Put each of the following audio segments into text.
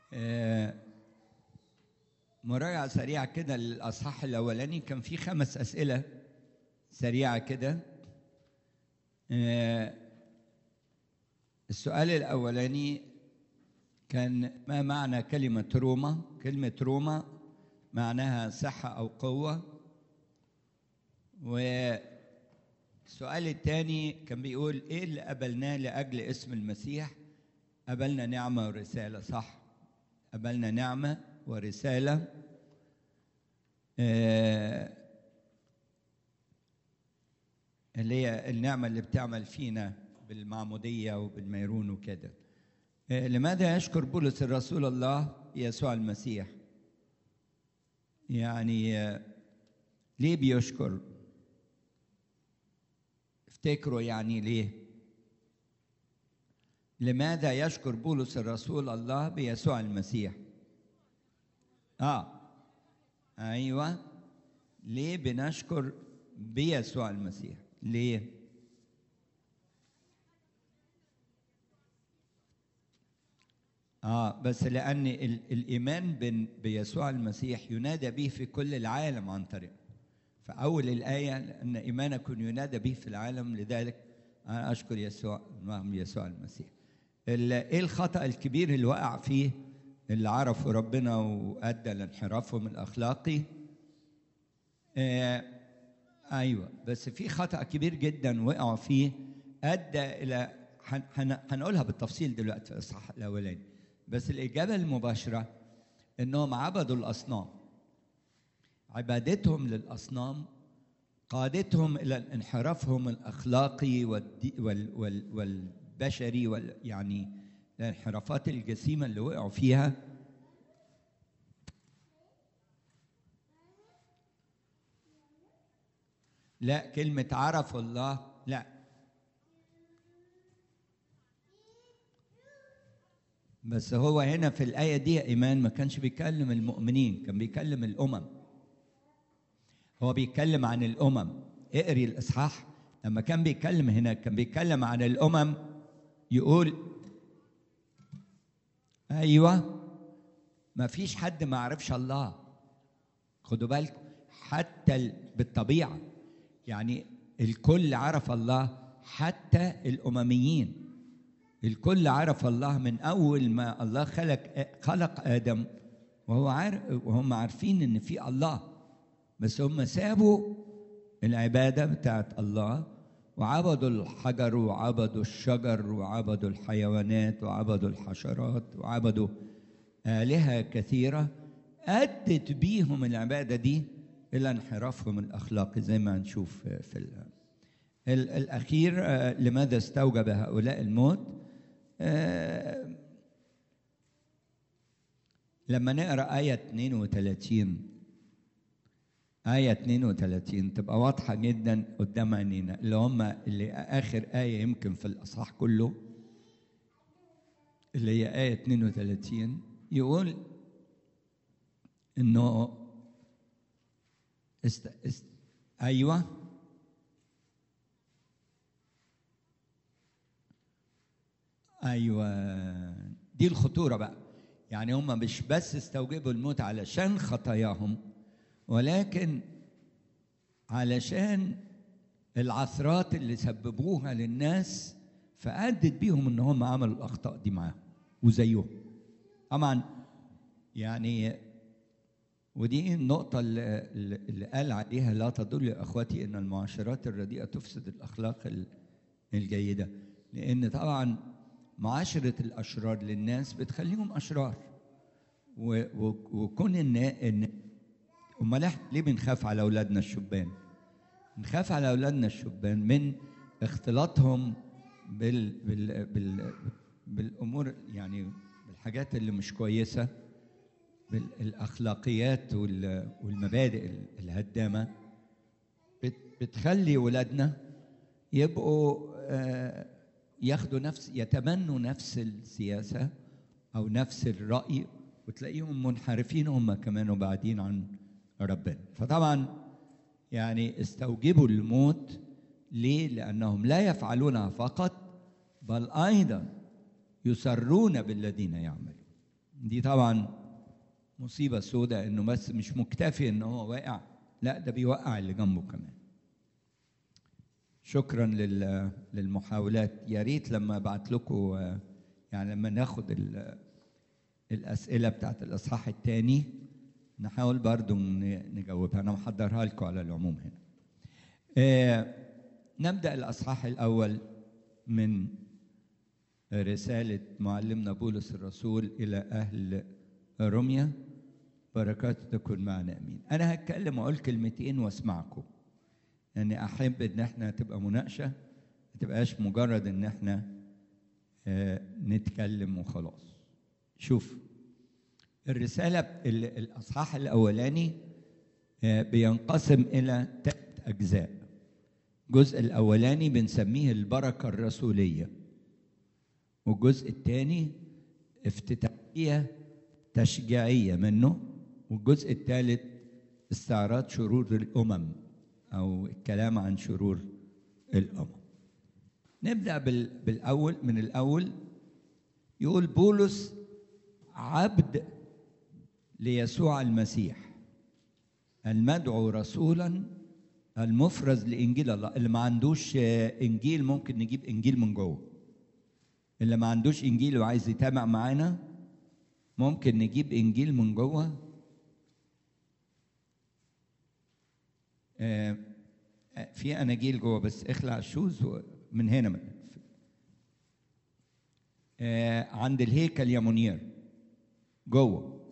آه، مراجعة سريعة كده للأصحاح الأولاني كان في خمس أسئلة سريعة كده آه، السؤال الأولاني كان ما معنى كلمة روما؟ كلمة روما معناها صحة أو قوة والسؤال الثاني كان بيقول إيه اللي قبلناه لأجل اسم المسيح؟ قبلنا نعمة ورسالة صح قبلنا نعمة ورسالة آه، اللي هي النعمة اللي بتعمل فينا بالمعمودية وبالميرون وكده آه، لماذا يشكر بولس الرسول الله يسوع المسيح يعني آه، ليه بيشكر افتكروا يعني ليه لماذا يشكر بولس الرسول الله بيسوع المسيح اه ايوه ليه بنشكر بيسوع المسيح ليه اه بس لان ال- الايمان بن- بيسوع المسيح ينادى به في كل العالم عن طريق فاول الايه ان ايمانكم ينادى به في العالم لذلك انا اشكر يسوع نعم يسوع المسيح ال- ايه الخطا الكبير اللي وقع فيه اللي عرفوا ربنا وادى لانحرافهم الاخلاقي آه ايوه بس في خطا كبير جدا وقعوا فيه ادى الى هن- هن- هنقولها بالتفصيل دلوقتي في الاصحاح الاولاني بس الاجابه المباشره انهم عبدوا الاصنام عبادتهم للاصنام قادتهم الى انحرافهم الاخلاقي والدي وال وال والبشري وال يعني الانحرافات الجسيمه اللي وقعوا فيها لا كلمة عرفوا الله لا بس هو هنا في الآية دي إيمان ما كانش بيكلم المؤمنين كان بيكلم الأمم هو بيتكلم عن الأمم اقري الإصحاح لما كان بيتكلم هنا كان بيتكلم عن الأمم يقول أيوه ما فيش حد ما عرفش الله خدوا بالكم حتى ال- بالطبيعة يعني الكل عرف الله حتى الأمميين الكل عرف الله من أول ما الله خلق خلق آدم وهو عارف وهم عارفين إن في الله بس هم سابوا العبادة بتاعت الله وعبدوا الحجر وعبدوا الشجر وعبدوا الحيوانات وعبدوا الحشرات وعبدوا آلهة كثيرة أدت بيهم العبادة دي إلى انحرافهم الأخلاقي زي ما هنشوف في ال- ال- الأخير آه، لماذا استوجب هؤلاء الموت آه، لما نقرأ آية 32 آية 32 تبقى واضحة جدا قدام عينينا اللي هم اللي آخر آية يمكن في الأصحاح كله اللي هي آية 32 يقول إنه است... است... أيوه أيوه دي الخطورة بقى يعني هم مش بس استوجبوا الموت علشان خطاياهم ولكن علشان العثرات اللي سببوها للناس فأدت بيهم ان هم عملوا الاخطاء دي معاهم وزيهم طبعا يعني ودي النقطة اللي, اللي قال عليها لا تدل يا اخواتي ان المعاشرات الرديئة تفسد الاخلاق ال- الجيدة لان طبعا معاشرة الاشرار للناس بتخليهم اشرار و- و- وكون ان ان امال احنا ليه بنخاف على اولادنا الشبان نخاف على اولادنا الشبان من اختلاطهم بال بال بال بالامور يعني بالحاجات اللي مش كويسه بالاخلاقيات وال- والمبادئ الهدامه بت- بتخلي ولادنا يبقوا آه، ياخدوا نفس يتبنوا نفس السياسه او نفس الراي وتلاقيهم منحرفين هم كمان وبعدين عن ربنا فطبعا يعني استوجبوا الموت ليه لانهم لا يفعلونها فقط بل ايضا يسرون بالذين يعملون دي طبعا مصيبة سوداء انه بس مش مكتفي ان هو واقع لا ده بيوقع اللي جنبه كمان شكرا لل- للمحاولات يا ريت لما ابعت لكم آه، يعني لما ناخد ال- الاسئله بتاعت الاصحاح الثاني نحاول برضو ن- نجاوبها انا محضرها لكم على العموم هنا آه، نبدا الاصحاح الاول من رساله معلمنا بولس الرسول الى اهل روميا بركات تكون معنا امين انا هتكلم واقول كلمتين واسمعكم يعني احب ان احنا تبقى مناقشه ما تبقاش مجرد ان احنا آه، نتكلم وخلاص شوف الرساله ال- الاصحاح الاولاني آه، بينقسم الى ثلاث اجزاء الجزء الاولاني بنسميه البركه الرسوليه والجزء الثاني افتتاحيه تشجيعيه منه والجزء الثالث استعراض شرور الامم او الكلام عن شرور الامم نبدا بال- بالاول من الاول يقول بولس عبد ليسوع المسيح المدعو رسولا المفرز لانجيل الله اللي ما عندوش آه، انجيل ممكن نجيب انجيل من جوه اللي ما عندوش انجيل وعايز يتابع معانا ممكن نجيب انجيل من جوه آه، آه، في اناجيل جوه بس اخلع الشوز و- من هنا من آه، عند الهيكل يا منير جوه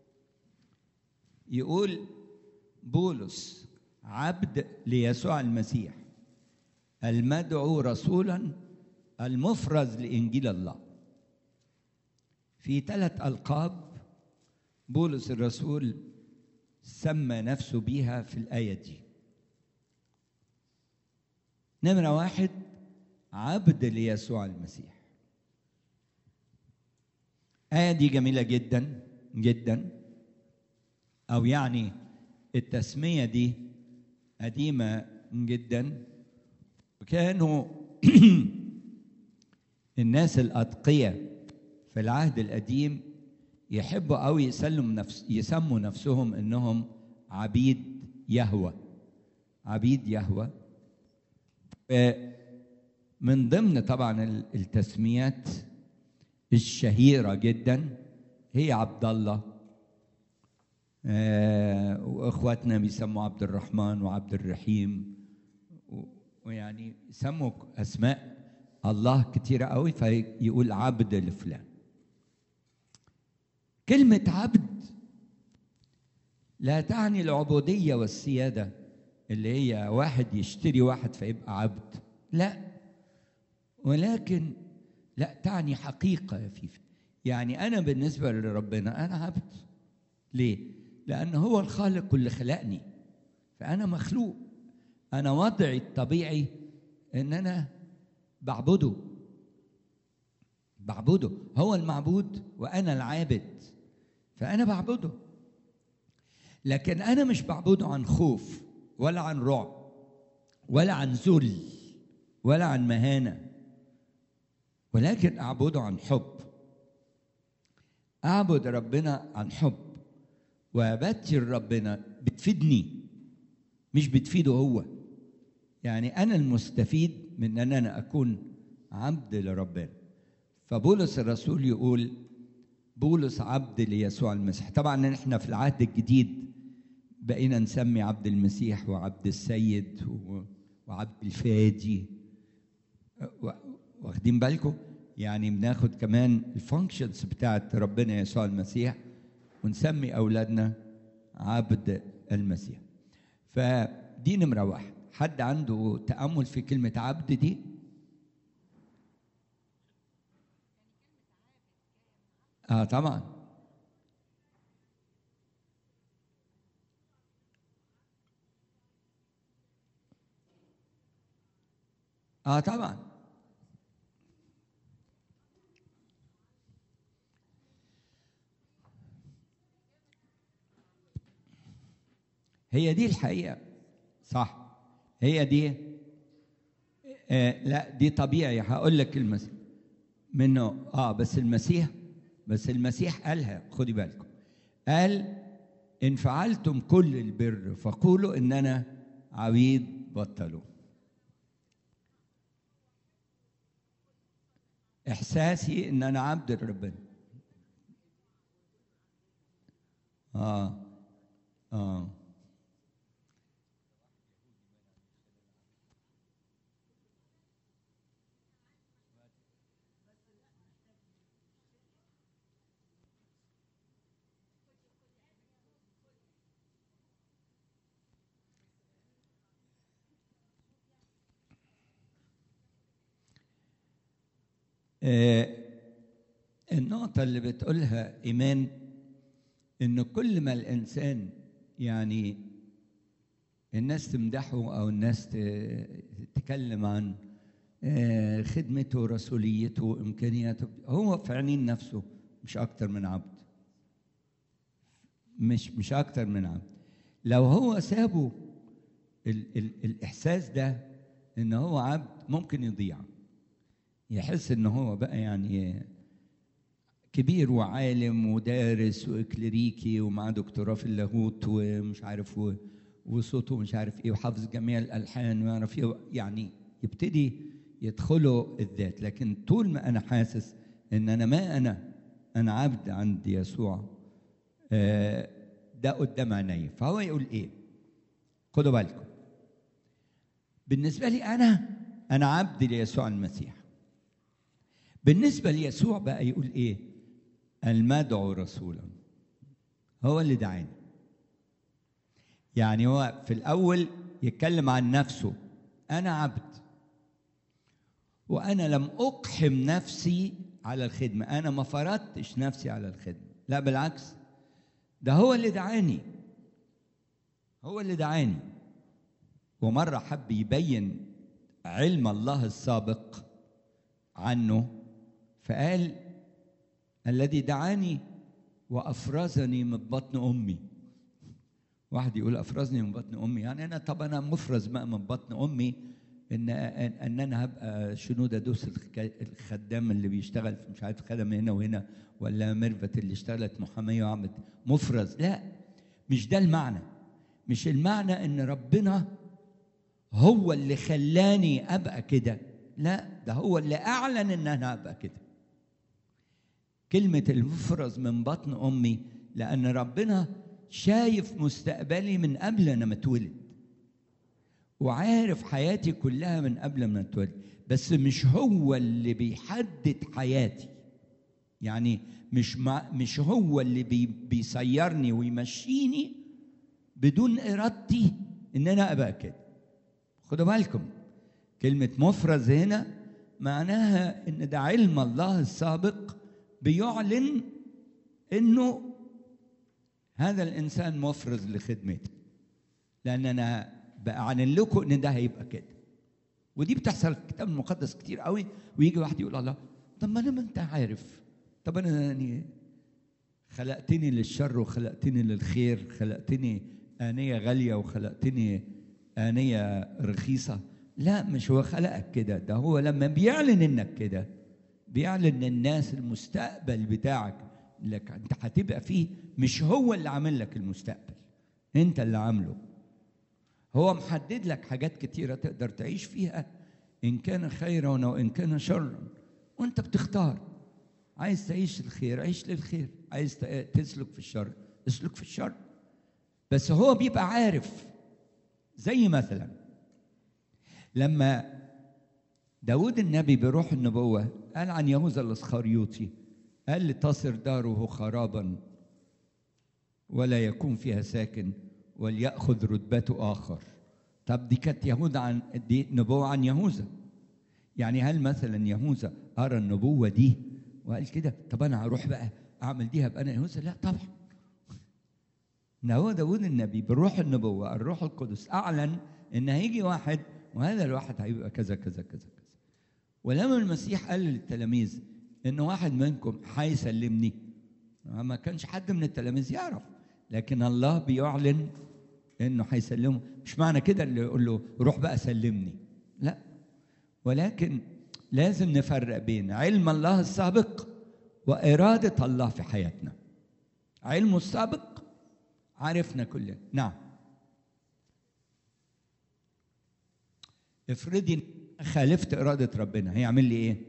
يقول بولس عبد ليسوع المسيح المدعو رسولا المفرز لانجيل الله في ثلاث القاب بولس الرسول سمى نفسه بيها في الايه دي نمره واحد عبد ليسوع المسيح آية دي جميلة جدا جدا أو يعني التسمية دي قديمة جدا وكانوا الناس الأتقياء في العهد القديم يحبوا قوي يسلم نفس يسموا نفسهم انهم عبيد يهوى عبيد يهوى من ضمن طبعا التسميات الشهيرة جدا هي عبد الله آه، واخواتنا بيسموا عبد الرحمن وعبد الرحيم و- ويعني يسموا اسماء الله كتيرة قوي فيقول عبد لفلان كلمة عبد لا تعني العبودية والسيادة اللي هي واحد يشتري واحد فيبقى عبد لا ولكن لا تعني حقيقة يا فيفي يعني أنا بالنسبة لربنا أنا عبد ليه؟ لأن هو الخالق اللي خلقني فأنا مخلوق أنا وضعي الطبيعي إن أنا بعبده بعبده هو المعبود وأنا العابد فأنا بعبده لكن أنا مش بعبده عن خوف ولا عن رعب ولا عن ذل ولا عن مهانة ولكن أعبده عن حب أعبد ربنا عن حب وعبادتي لربنا بتفيدني مش بتفيده هو يعني أنا المستفيد من أن أنا أكون عبد لربنا فبولس الرسول يقول بولس عبد ليسوع المسيح طبعا احنا في العهد الجديد بقينا نسمي عبد المسيح وعبد السيد و- وعبد الفادي و- واخدين بالكم يعني بناخد كمان الفانكشنز بتاعت ربنا يسوع المسيح ونسمي اولادنا عبد المسيح فدي نمره واحد حد عنده تامل في كلمه عبد دي اه طبعا اه طبعا هي دي الحقيقة صح هي دي آه لا دي طبيعي هقول لك المسيح منه اه بس المسيح بس المسيح قالها خدي بالكم قال ان فعلتم كل البر فقولوا ان انا عبيد بطلوا احساسي ان انا عبد لربنا اه اه آه، النقطة اللي بتقولها إيمان إن كل ما الإنسان يعني الناس تمدحه أو الناس ت- تتكلم عن آه، خدمته ورسوليته وإمكانياته هو في عينين نفسه مش أكتر من عبد مش مش أكتر من عبد لو هو سابه ال ال الإحساس ده إن هو عبد ممكن يضيع يحس ان هو بقى يعني كبير وعالم ودارس واكليريكي ومعاه دكتوراه في اللاهوت ومش عارف و- وصوته مش عارف ايه وحافظ جميع الالحان ويعرف ايه يعني يبتدي يدخله الذات لكن طول ما انا حاسس ان انا ما انا انا عبد عند يسوع آه، ده قدام عيني فهو يقول ايه خدوا بالكم بالنسبه لي انا انا عبد ليسوع المسيح بالنسبة ليسوع بقى يقول إيه؟ المدعو رسولا هو اللي دعاني يعني هو في الأول يتكلم عن نفسه أنا عبد وأنا لم أقحم نفسي على الخدمة أنا ما فرضتش نفسي على الخدمة لا بالعكس ده هو اللي دعاني هو اللي دعاني ومرة حب يبين علم الله السابق عنه فقال الذي دعاني وافرزني من بطن امي واحد يقول افرزني من بطن امي يعني انا طب انا مفرز بقى من بطن امي ان ان ان انا هبقى شنود ادوس الخ- الخدام اللي بيشتغل في مش عارف خدم هنا وهنا ولا ميرفت اللي اشتغلت محاميه وعملت مفرز لا مش ده المعنى مش المعنى ان ربنا هو اللي خلاني ابقى كده لا ده هو اللي اعلن ان انا ابقى كده كلمه المفرز من بطن امي لان ربنا شايف مستقبلي من قبل انا ما اتولد وعارف حياتي كلها من قبل ما اتولد بس مش هو اللي بيحدد حياتي يعني مش مع مش هو اللي بي بيسيرني ويمشيني بدون ارادتي ان انا ابقى كده خدوا بالكم كلمة مفرز هنا معناها ان ده علم الله السابق بيعلن انه هذا الانسان مفرز لخدمتي لان انا بعلن لكم ان ده هيبقى كده ودي بتحصل في الكتاب المقدس كتير قوي ويجي واحد يقول الله طب ما انا ما انت عارف طب انا يعني خلقتني للشر وخلقتني للخير خلقتني آنية غالية وخلقتني آنية رخيصة لا مش هو خلقك كده ده هو لما بيعلن انك كده بيعلن للناس المستقبل بتاعك لك انت هتبقى فيه مش هو اللي عامل لك المستقبل انت اللي عامله هو محدد لك حاجات كتيرة تقدر تعيش فيها إن كان خيرا وإن كان شرا وأنت بتختار عايز تعيش الخير عيش للخير عايز ت- تسلك في الشر اسلك في الشر بس هو بيبقى عارف زي مثلا لما داود النبي بروح النبوة قال عن يهوذا الاسخريوطي قال لتصر داره خرابا ولا يكون فيها ساكن وليأخذ رتبته آخر طب دي كانت يهوذا عن دي نبوة عن يهوذا يعني هل مثلا يهوذا أرى النبوة دي وقال كده طب أنا هروح بقى أعمل دي هبقى أنا يهوذا لا طبعا إن هو داود النبي بالروح النبوة الروح القدس أعلن إن هيجي واحد وهذا الواحد هيبقى كذا كذا كذا كذا ولما المسيح قال للتلاميذ إن واحد منكم هيسلمني ما كانش حد من التلاميذ يعرف لكن الله بيعلن انه هيسلمه مش معنى كده اللي يقول له روح بقى سلمني لا ولكن لازم نفرق بين علم الله السابق واراده الله في حياتنا علمه السابق عرفنا كلنا نعم افرضي خالفت اراده ربنا هيعمل لي ايه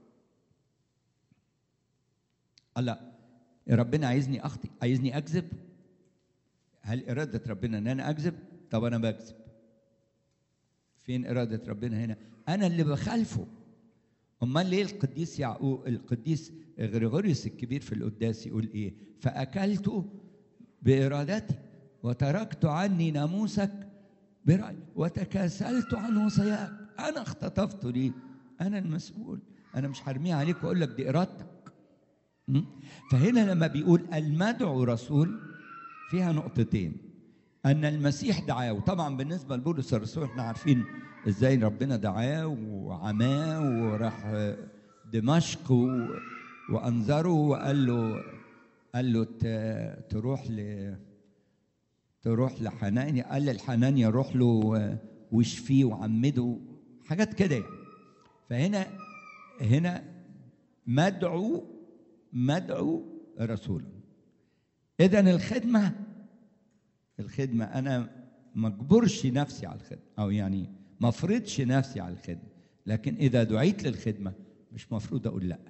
الله ربنا عايزني اخطي عايزني اكذب هل اراده ربنا ان انا اكذب طب انا بكذب فين اراده ربنا هنا انا اللي بخالفه امال ليه القديس يعقوب القديس غريغوريوس الكبير في القداس يقول ايه فاكلت بارادتي وتركت عني ناموسك برأي وتكاسلت عن وصاياك انا اختطفت ليه انا المسؤول انا مش هرميه عليك واقول لك دي ارادتك م? فهنا لما بيقول المدعو رسول فيها نقطتين ان المسيح دعاه وطبعا بالنسبه لبولس الرسول احنا عارفين ازاي ربنا دعاه وعماه وراح دمشق و... وانذره وقال له قال له ت... تروح ل تروح لحنانيا قال للحنانيا روح له واشفيه وعمده حاجات كده يعني فهنا هنا مدعو مدعو رسولا اذا الخدمه الخدمه انا ما اجبرش نفسي على الخدمه او يعني ما افرضش نفسي على الخدمه لكن اذا دعيت للخدمه مش مفروض اقول لا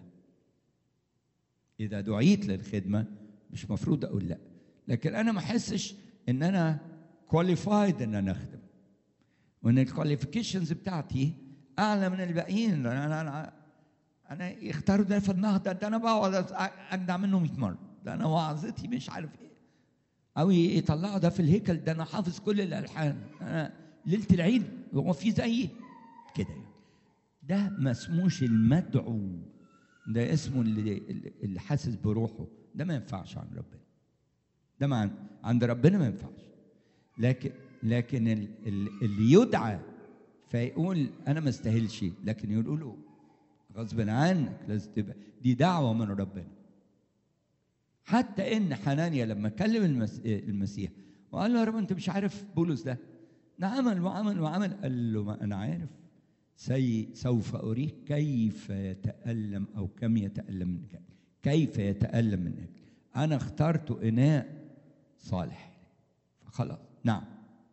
اذا دعيت للخدمه مش مفروض اقول لا لكن انا ما احسش ان انا كواليفايد ان انا اخدم وان الكواليفيكيشنز بتاعتي اعلى من الباقيين انا انا انا يختاروا ده في النهضه ده انا بقعد اجدع منه 100 مره ده انا وعظتي مش عارف ايه او يطلعوا ده في الهيكل ده انا حافظ كل الالحان انا ليله العيد هو في زيي كده يعني ده ما اسموش المدعو ده اسمه اللي اللي حاسس بروحه ده ما ينفعش عند ربنا ده ما عند ربنا ما ينفعش لكن لكن اللي يدعى فيقول انا ما استاهلش لكن يقول له غصب عنك لازم تبقى دي دعوه من ربنا حتى ان حنانيا لما كلم المسيح وقال له يا رب انت مش عارف بولس ده ده عمل وعمل وعمل قال له ما انا عارف سي سوف اريك كيف يتالم او كم يتالم من أجل كيف يتالم من اجل انا اخترت اناء صالح فخلاص نعم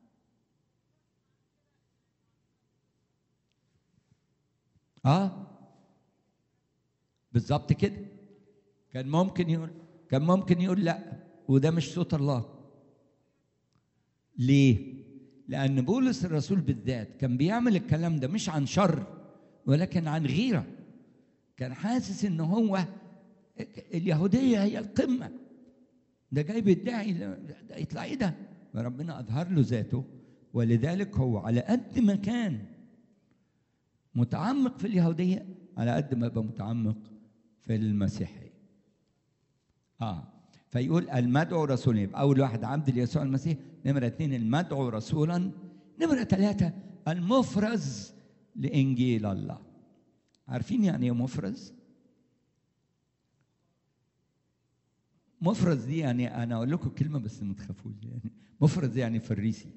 اه بالظبط كده كان ممكن يقول كان ممكن يقول لا وده مش صوت الله ليه لان بولس الرسول بالذات كان بيعمل الكلام ده مش عن شر ولكن عن غيره كان حاسس ان هو اليهوديه هي القمه ده جاي بيدعي ده يطلع ايه ده فربنا اظهر له ذاته ولذلك هو على قد ما كان متعمق في اليهوديه على قد ما يبقى متعمق في المسيحيه اه فيقول المدعو رسولا يبقى اول واحد عبد ليسوع المسيح نمره اثنين المدعو رسولا نمره ثلاثه المفرز لانجيل الله عارفين يعني ايه مفرز؟ مفرز دي يعني انا اقول لكم كلمه بس ما تخافوش يعني مفرز يعني فريسي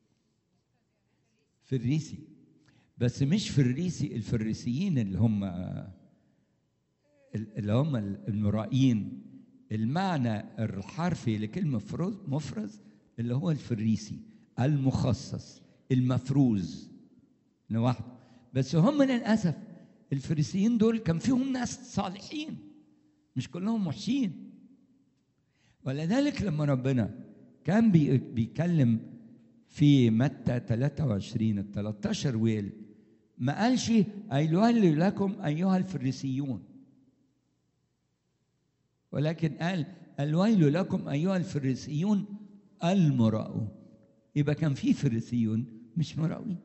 فريسي بس مش فريسي الفريسيين اللي هم اللي هم المرائين المعنى الحرفي لكلمة مفرز اللي هو الفريسي المخصص المفروز لوحده بس هم للأسف الفريسيين دول كان فيهم ناس صالحين مش كلهم وحشين ولذلك لما ربنا كان بيكلم في متى 23 ال 13 ويل ما قالش الويل لكم ايها الفريسيون ولكن قال الويل لكم ايها الفريسيون المراؤون يبقى كان في فريسيون مش مراؤين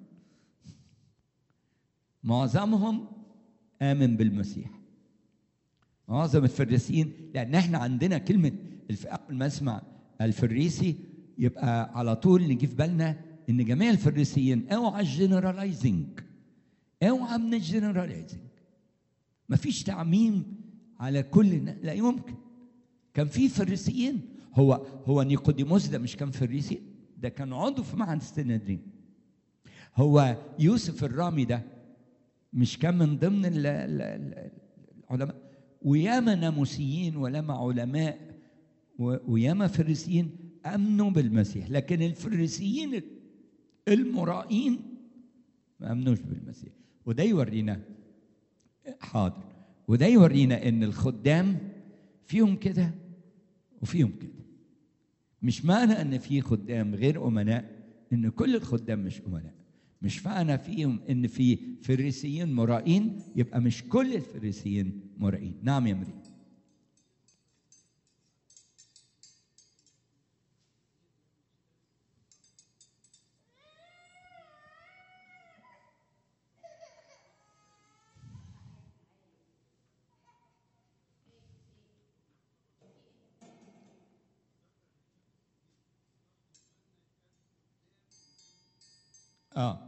معظمهم امن بالمسيح معظم الفريسيين لان احنا عندنا كلمه اول ما اسمع الفريسي يبقى على طول نجي في بالنا ان جميع الفريسيين اوعى الجنرالايزنج اوعى من الجنرالايزنج مفيش تعميم على كل الناس لا يمكن كان في فريسيين هو هو نيقوديموس ده مش كان فريسي ده كان عضو في معهد السنهدرين هو يوسف الرامي ده مش كان من ضمن العلماء وياما ناموسيين ولما علماء و- وياما فريسيين امنوا بالمسيح لكن الفريسيين المرائين ما امنوش بالمسيح وده يورينا حاضر وده يورينا ان الخدام فيهم كده وفيهم كده مش معنى ان في خدام غير امناء ان كل الخدام مش امناء مش معنى فيهم ان في فريسيين مرائين يبقى مش كل الفريسيين مرائين نعم يا مريم اه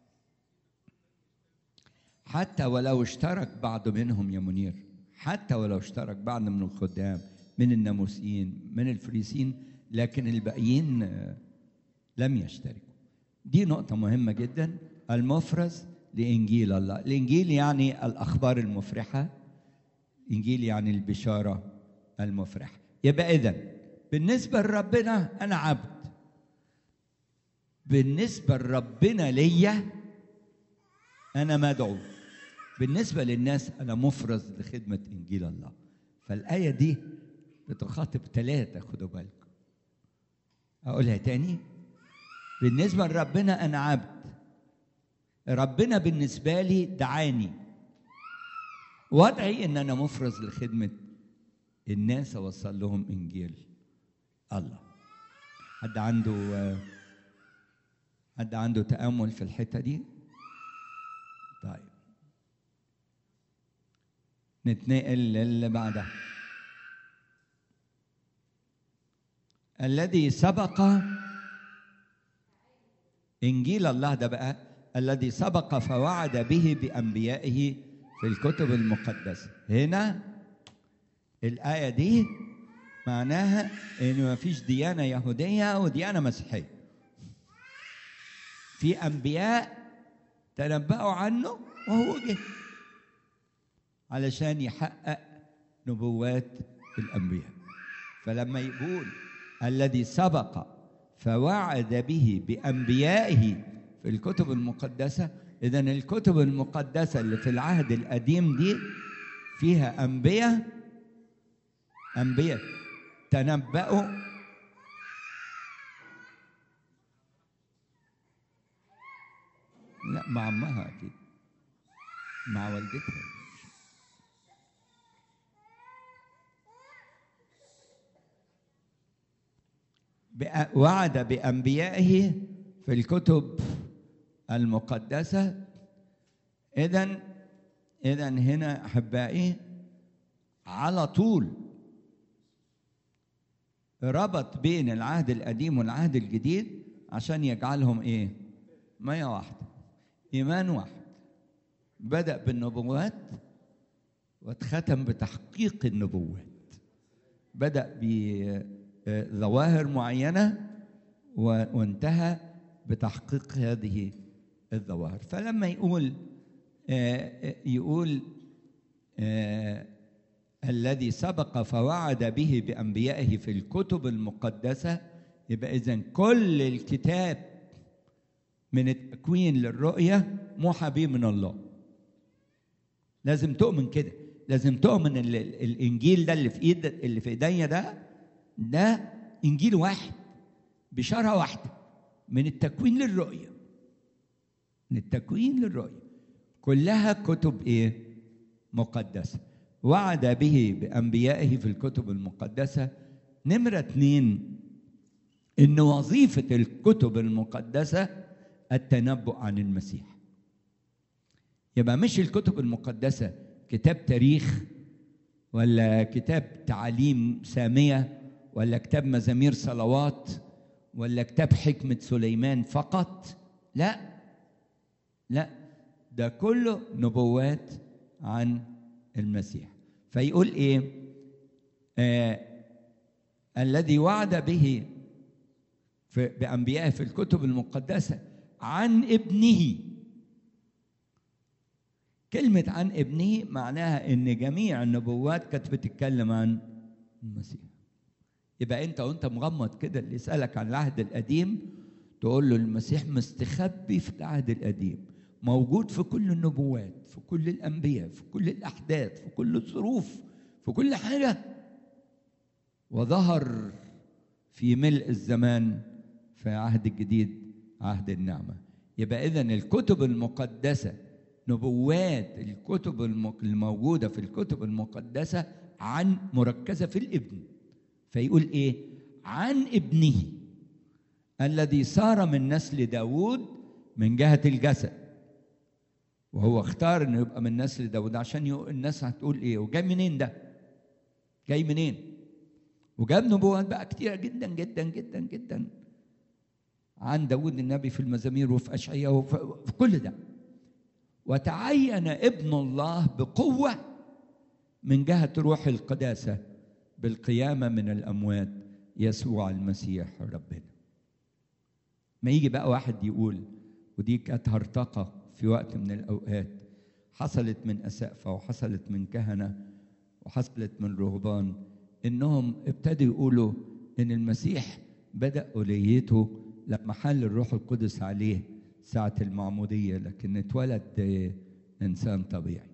حتى ولو اشترك بعض منهم يا منير حتى ولو اشترك بعض من الخدام من الناموسيين من الفريسين لكن الباقيين آه، لم يشتركوا دي نقطة مهمة جدا المفرز لإنجيل الله الإنجيل يعني الأخبار المفرحة إنجيل يعني البشارة المفرحة يبقى إذا بالنسبة لربنا أنا عبد بالنسبة لربنا ليا أنا مدعو بالنسبة للناس أنا مفرز لخدمة إنجيل الله فالآية دي بتخاطب ثلاثة خدوا بالكم أقولها تاني بالنسبة لربنا أنا عبد ربنا بالنسبة لي دعاني وادعي إن أنا مفرز لخدمة الناس أوصل لهم إنجيل الله حد عنده آه، حد عنده تأمل في الحتة دي؟ طيب نتنقل للي بعدها الذي سبق إنجيل الله ده بقى الذي سبق فوعد به بأنبيائه في الكتب المقدسة هنا الآية دي معناها إن ما فيش ديانة يهودية وديانة مسيحية في أنبياء تنبأوا عنه وهو جه علشان يحقق نبوات الأنبياء فلما يقول الذي سبق فوعد به بأنبيائه في الكتب المقدسة إذا الكتب المقدسة اللي في العهد القديم دي فيها أنبياء أنبياء تنبأوا لا مع أمها أكيد مع والدتها بأ- وعد بأنبيائه في الكتب المقدسة إذا إذا هنا أحبائي على طول ربط بين العهد القديم والعهد الجديد عشان يجعلهم إيه؟ مية واحدة إيمان واحد بدأ بالنبوات واتختم بتحقيق النبوات بدأ بظواهر معينة و- وانتهى بتحقيق هذه الظواهر فلما يقول آه، آه، يقول آه، الذي سبق فوعد به بأنبيائه في الكتب المقدسة يبقى إذن كل الكتاب من التكوين للرؤية موحى به من الله لازم تؤمن كده لازم تؤمن ان ال- ال- الانجيل ده اللي في ايد اللي في ايديا ده ده انجيل واحد بشاره واحده من التكوين للرؤيه من التكوين للرؤيه كلها كتب ايه مقدسه وعد به بانبيائه في الكتب المقدسه نمره اتنين ان وظيفه الكتب المقدسه التنبؤ عن المسيح يبقى مش الكتب المقدسة كتاب تاريخ ولا كتاب تعاليم سامية ولا كتاب مزامير صلوات ولا كتاب حكمة سليمان فقط لا لا ده كله نبوات عن المسيح فيقول ايه آه الذي وعد به في بأنبيائه في الكتب المقدسة عن ابنه كلمة عن ابنه معناها إن جميع النبوات كانت بتتكلم عن المسيح يبقى أنت وأنت مغمض كده اللي يسألك عن العهد القديم تقول له المسيح مستخبي في العهد القديم موجود في كل النبوات في كل الأنبياء في كل الأحداث في كل الظروف في كل حاجة وظهر في ملء الزمان في عهد الجديد عهد النعمة يبقى إذا الكتب المقدسة نبوات الكتب الموجودة في الكتب المقدسة عن مركزة في الابن فيقول إيه عن ابنه الذي صار من نسل داود من جهة الجسد وهو اختار انه يبقى من نسل داود عشان الناس هتقول ايه وجاي منين ده جاي منين وجاب نبوات بقى كتيرة جدا جدا جدا جدا عن داود النبي في المزامير وفي أشعياء وفي كل ده وتعين ابن الله بقوة من جهة روح القداسة بالقيامة من الأموات يسوع المسيح ربنا ما يجي بقى واحد يقول ودي كانت هرطقة في وقت من الأوقات حصلت من أسقفة وحصلت من كهنة وحصلت من رهبان إنهم ابتدوا يقولوا إن المسيح بدأ أوليته لما حل الروح القدس عليه ساعة المعمودية لكن اتولد إنسان طبيعي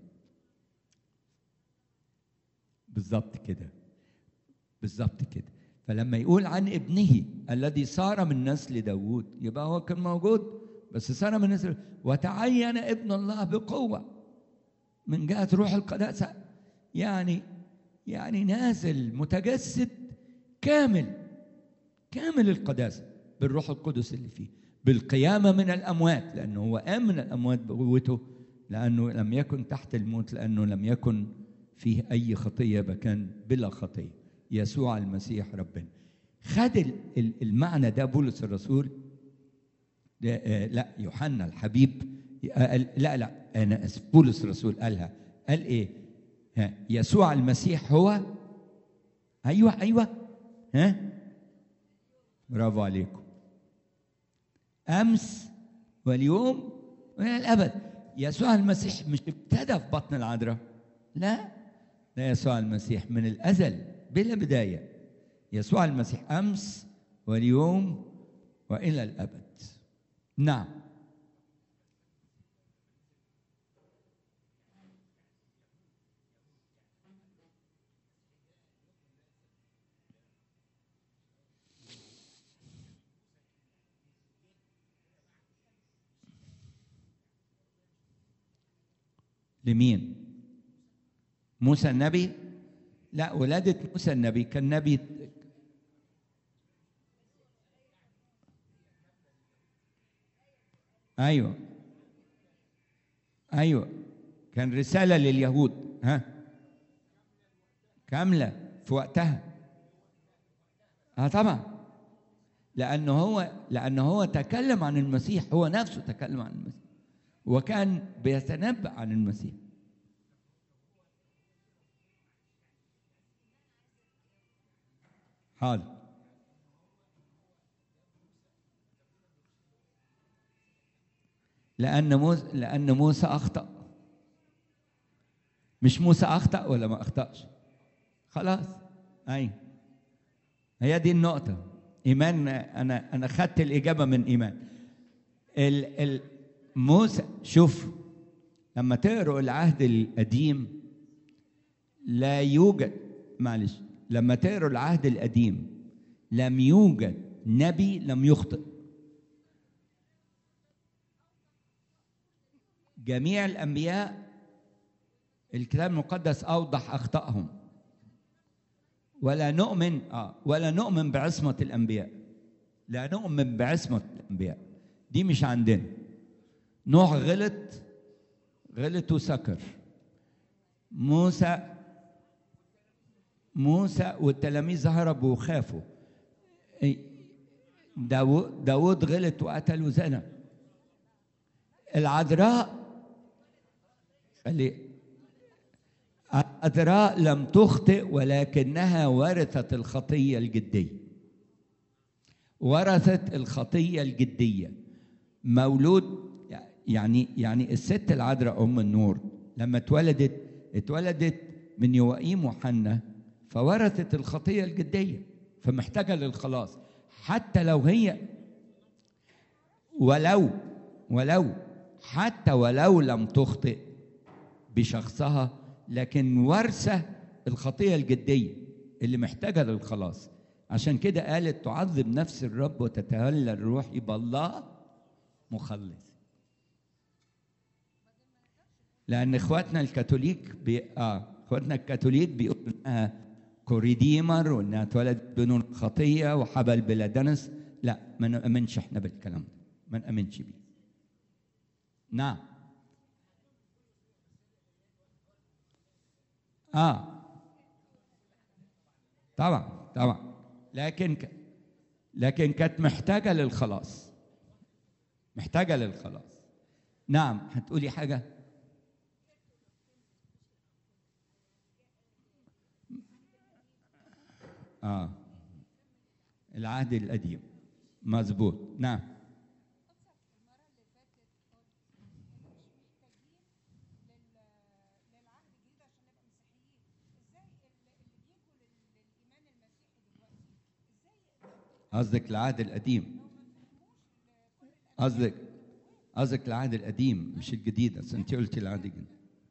بالظبط كده بالظبط كده فلما يقول عن ابنه الذي صار من نسل داوود يبقى هو كان موجود بس صار من نسل وتعين ابن الله بقوة من جهة روح القداسة يعني يعني نازل متجسد كامل كامل القداسة بالروح القدس اللي فيه بالقيامة من الأموات لأنه هو قام من الأموات بقوته لأنه لم يكن تحت الموت لأنه لم يكن فيه أي خطية كان بلا خطية يسوع المسيح ربنا خد المعنى ده بولس الرسول لا يوحنا الحبيب لا لا أنا أسف بولس الرسول قالها قال إيه ها يسوع المسيح هو أيوه أيوه ها برافو عليكم امس واليوم والى الابد يسوع المسيح مش ابتدى في بطن العذراء لا ده يسوع المسيح من الازل بلا بدايه يسوع المسيح امس واليوم والى الابد نعم لمين؟ موسى النبي؟ لا ولادة موسى النبي كان نبي أيوه أيوه كان رسالة لليهود ها كاملة في وقتها اه طبعا لأنه هو لأنه هو تكلم عن المسيح هو نفسه تكلم عن المسيح وكان بيتنبأ عن المسيح حاضر لأن موسى لأن موسى أخطأ مش موسى أخطأ ولا ما أخطأش خلاص أي هي دي النقطة إيمان أنا أنا خدت الإجابة من إيمان ال ال موسى شوف لما تقروا العهد القديم لا يوجد معلش لما تقروا العهد القديم لم يوجد نبي لم يخطئ جميع الانبياء الكتاب المقدس اوضح اخطائهم ولا نؤمن اه ولا نؤمن بعصمه الانبياء لا نؤمن بعصمه الانبياء دي مش عندنا نوح غلط غلط وسكر موسى موسى والتلاميذ هربوا وخافوا داود, داود غلط وقتل وزنى العذراء خلي العذراء لم تخطئ ولكنها ورثت الخطية الجدية ورثت الخطية الجدية مولود يعني يعني الست العذراء أم النور لما اتولدت اتولدت من يوائيم وحنة فورثت الخطية الجدية فمحتاجة للخلاص حتى لو هي ولو ولو حتى ولو لم تخطئ بشخصها لكن ورثة الخطية الجدية اللي محتاجة للخلاص عشان كده قالت تعذب نفس الرب وتتهلى الروح يبقى الله مخلص لان اخواتنا الكاثوليك بي... اه اخواتنا الكاثوليك بيقولوا انها كوريديمر وانها اتولدت بدون خطيه وحبل بلا دنس لا ما نامنش احنا بالكلام ده ما نامنش بيه نعم اه طبعا طبعا لكن ك... لكن كانت محتاجه للخلاص محتاجه للخلاص نعم هتقولي حاجه اه العهد القديم مظبوط نعم قصدك العهد القديم قصدك قصدك العهد القديم مش الجديد اصل انت قلتي العهد الجديد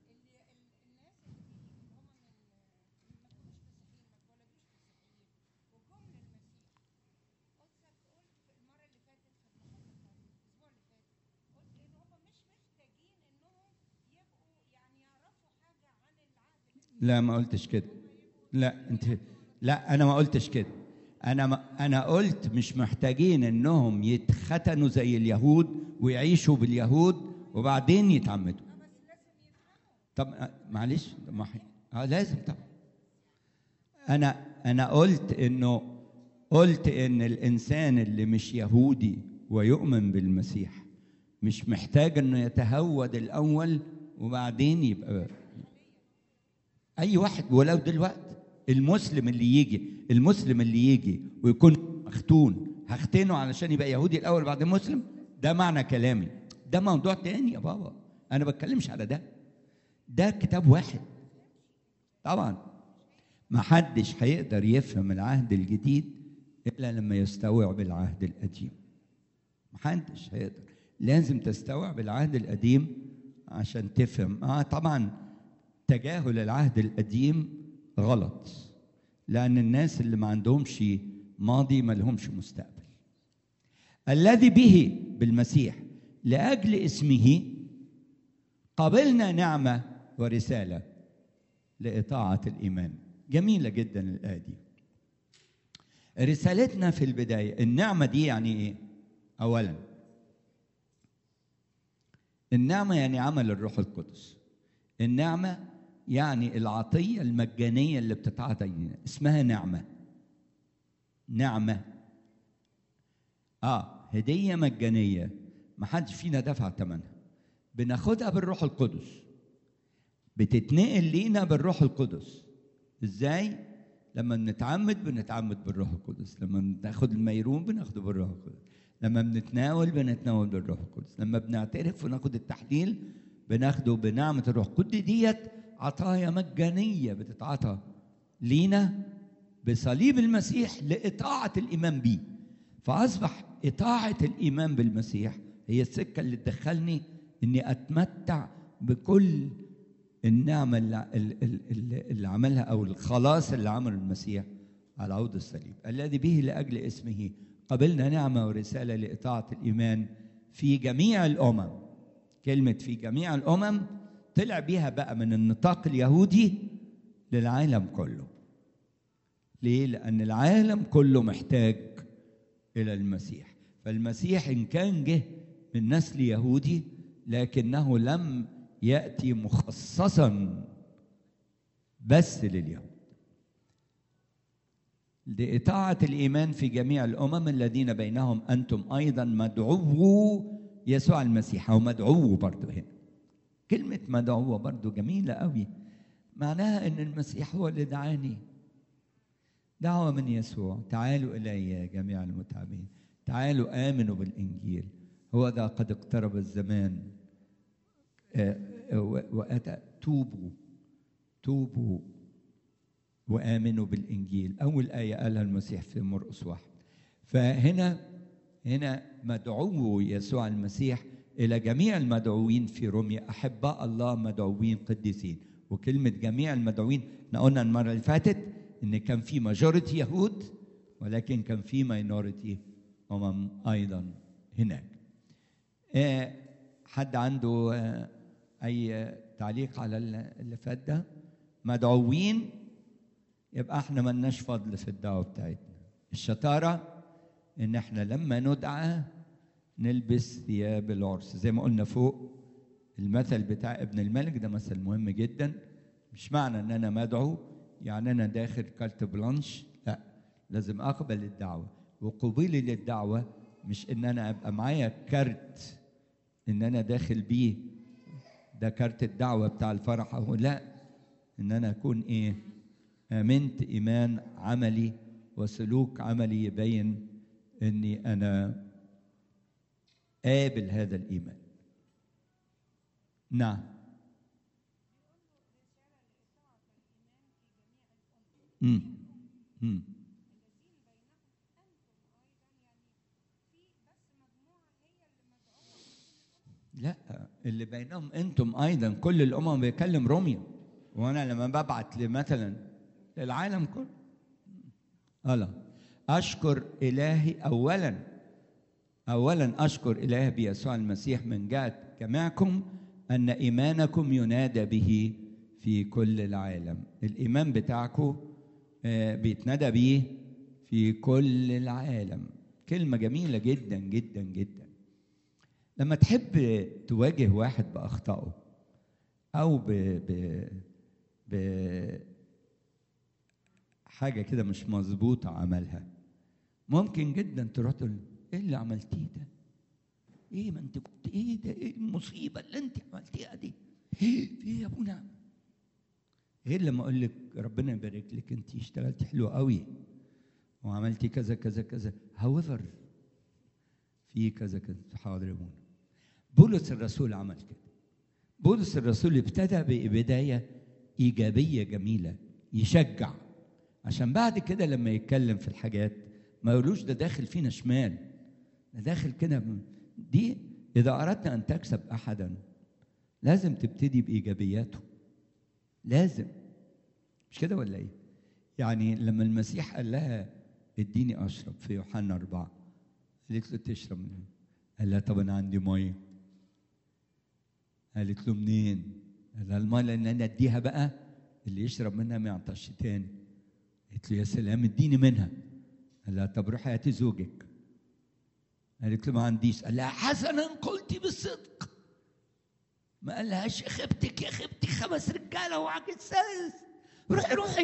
لا ما قلتش كده لا انت لا انا ما قلتش كده انا ما انا قلت مش محتاجين انهم يتختنوا زي اليهود ويعيشوا باليهود وبعدين يتعمدوا طب آه، معلش طب ما حي- اه لازم طبعا انا انا قلت انه قلت ان الانسان اللي مش يهودي ويؤمن بالمسيح مش محتاج انه يتهود الاول وبعدين يبقى اي واحد ولو دلوقتي المسلم اللي يجي المسلم اللي يجي ويكون مختون هختنه علشان يبقى يهودي الاول بعد مسلم ده معنى كلامي ده موضوع تاني يا بابا انا بتكلمش على ده ده كتاب واحد طبعا ما حدش هيقدر يفهم العهد الجديد الا لما يستوعب العهد القديم ما حدش هيقدر لازم تستوعب العهد القديم عشان تفهم اه طبعا تجاهل العهد القديم غلط لان الناس اللي ما عندهمش ماضي ما لهمش مستقبل الذي به بالمسيح لاجل اسمه قبلنا نعمه ورساله لاطاعه الايمان جميله جدا الايه دي رسالتنا في البدايه النعمه دي يعني ايه اولا النعمه يعني عمل الروح القدس النعمه يعني العطيه المجانيه اللي بتتعطى لنا اسمها نعمه نعمه اه هديه مجانيه ما حدش فينا دفع ثمنها بناخدها بالروح القدس بتتنقل لينا بالروح القدس ازاي لما بنتعمد بنتعمد بالروح القدس لما بناخد الميرون بناخده بالروح القدس لما بنتناول بنتناول بالروح القدس لما بنعترف وناخد التحليل بناخده بنعمة الروح القدس ديت عطايا مجانية بتتعطى لينا بصليب المسيح لإطاعة الإيمان بيه فأصبح إطاعة الإيمان بالمسيح هي السكة اللي تدخلني إني أتمتع بكل النعمة اللي, اللي, اللي عملها أو الخلاص اللي عمله المسيح على عود الصليب الذي به لأجل اسمه قبلنا نعمة ورسالة لإطاعة الإيمان في جميع الأمم كلمة في جميع الأمم طلع بيها بقى من النطاق اليهودي للعالم كله ليه؟ لأن العالم كله محتاج إلى المسيح فالمسيح إن كان جه من نسل يهودي لكنه لم يأتي مخصصا بس لليهود لإطاعة الإيمان في جميع الأمم الذين بينهم أنتم أيضا مدعو يسوع المسيح أو مدعو برضو هنا كلمة مدعو برضو جميلة قوي معناها أن المسيح هو اللي دعاني دعوة من يسوع تعالوا إلي يا جميع المتعبين تعالوا آمنوا بالإنجيل هو ذا قد اقترب الزمان واتى توبوا توبوا وامنوا بالانجيل اول ايه قالها المسيح في مرقس واحد فهنا هنا مدعو يسوع المسيح الى جميع المدعوين في روميا احباء الله مدعوين قديسين وكلمه جميع المدعوين احنا قلنا المره اللي فاتت ان كان في ماجوريتي يهود ولكن كان في ماينورتي امم ايضا هناك آه حد عنده آه اي تعليق على اللي فات ده مدعوين يبقى احنا ملناش فضل في الدعوه بتاعتنا الشطاره ان احنا لما ندعى نلبس ثياب العرس زي ما قلنا فوق المثل بتاع ابن الملك ده مثل مهم جدا مش معنى ان انا مدعو يعني انا داخل كارت بلانش لا لازم اقبل الدعوه وقبولي للدعوه مش ان انا ابقى معايا كارت ان انا داخل بيه ده كارت الدعوه بتاع الفرح او لا ان انا اكون ايه امنت ايمان عملي وسلوك عملي يبين اني انا قابل هذا الايمان نعم امم امم لا اللي بينهم انتم ايضا كل الامم بيكلم روميا وانا لما ببعت مثلا للعالم كله الله اشكر الهي اولا اولا اشكر الهي بيسوع المسيح من جهه جميعكم ان ايمانكم ينادى به في كل العالم الايمان بتاعكم بيتنادى به في كل العالم كلمه جميله جدا جدا جدا لما تحب تواجه واحد باخطائه او ب ب ب حاجه كده مش مظبوطه عملها ممكن جدا تروح تقول ايه اللي عملتيه ده ايه ما انت كنت ايه ده ايه المصيبه اللي انت عملتيها دي ايه في ايه يا ابونا غير لما اقول لك ربنا يبارك لك انت اشتغلتي حلو قوي وعملتي كذا كذا كذا هاويفر في كذا كذا حاضر يا ابونا بولس الرسول عمل كده بولس الرسول ابتدى ببدايه ايجابيه جميله يشجع عشان بعد كده لما يتكلم في الحاجات ما يقولوش ده داخل فينا شمال ده داخل كده دي اذا اردت ان تكسب احدا لازم تبتدي بايجابياته لازم مش كده ولا ايه يعني لما المسيح قال لها اديني اشرب في يوحنا أربعة قالت له تشرب منين قال لها طب انا عندي ميه قالت له منين قال لها الميه لان انا اديها بقى اللي يشرب منها ما يعطش تاني قالت له يا سلام اديني منها قال لها طب روحي هاتي زوجك قالت له ما عنديش قال لها حسنا قلتي بالصدق ما قالهاش يا خيبتك يا خيبتك خمس رجاله وعاك السادس روحي روحي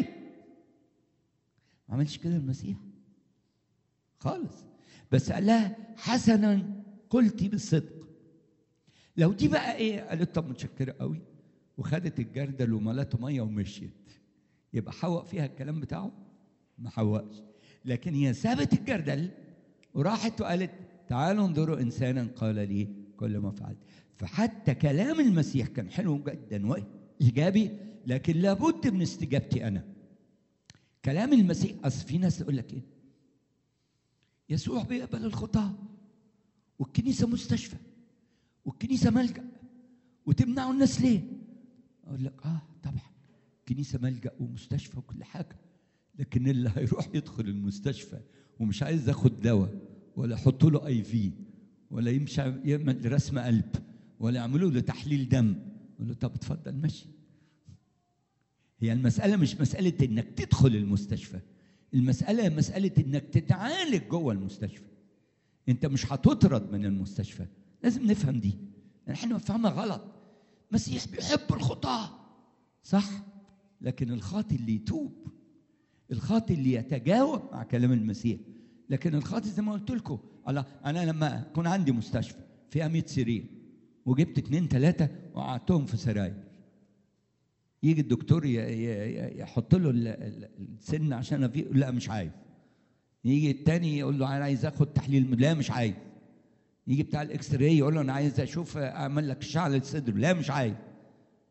ما عملش كده المسيح خالص بس قال لها حسنا قلتي بالصدق لو دي بقى ايه قالت طب متشكره قوي وخدت الجردل وملته ميه ومشيت يبقى حوق فيها الكلام بتاعه ما حوقش لكن هي سابت الجردل وراحت وقالت تعالوا انظروا انسانا قال لي كل ما فعلت فحتى كلام المسيح كان حلو جدا وايجابي لكن لابد من استجابتي انا كلام المسيح اصل في ناس تقول لك ايه يسوع بيقبل الخطاه والكنيسه مستشفى والكنيسه ملجا وتمنعوا الناس ليه اقول لك اه طبعا كنيسه ملجا ومستشفى وكل حاجه لكن اللي هيروح يدخل المستشفى ومش عايز ياخد دواء ولا يحطوا له اي في ولا يمشي يعمل رسم قلب ولا يعملوا له تحليل دم يقول له طب اتفضل مشي هي المسألة مش مسألة إنك تدخل المستشفى المسألة مسألة إنك تتعالج جوه المستشفى أنت مش هتطرد من المستشفى لازم نفهم دي لأن احنا بنفهمها غلط المسيح بيحب الخطاة صح لكن الخاطي اللي يتوب الخاطي اللي يتجاوب مع كلام المسيح لكن الخاطي زي ما قلت لكم الله انا لما اكون عندي مستشفى فيها 100 سرير وجبت اثنين ثلاثه وقعدتهم في سراير يجي الدكتور يحط له السن عشان أفيه لا مش عايز يجي الثاني يقول له انا عايز اخد تحليل لا مش عايز يجي بتاع الاكس راي يقول له انا عايز اشوف اعمل لك اشعه للصدر لا مش عايز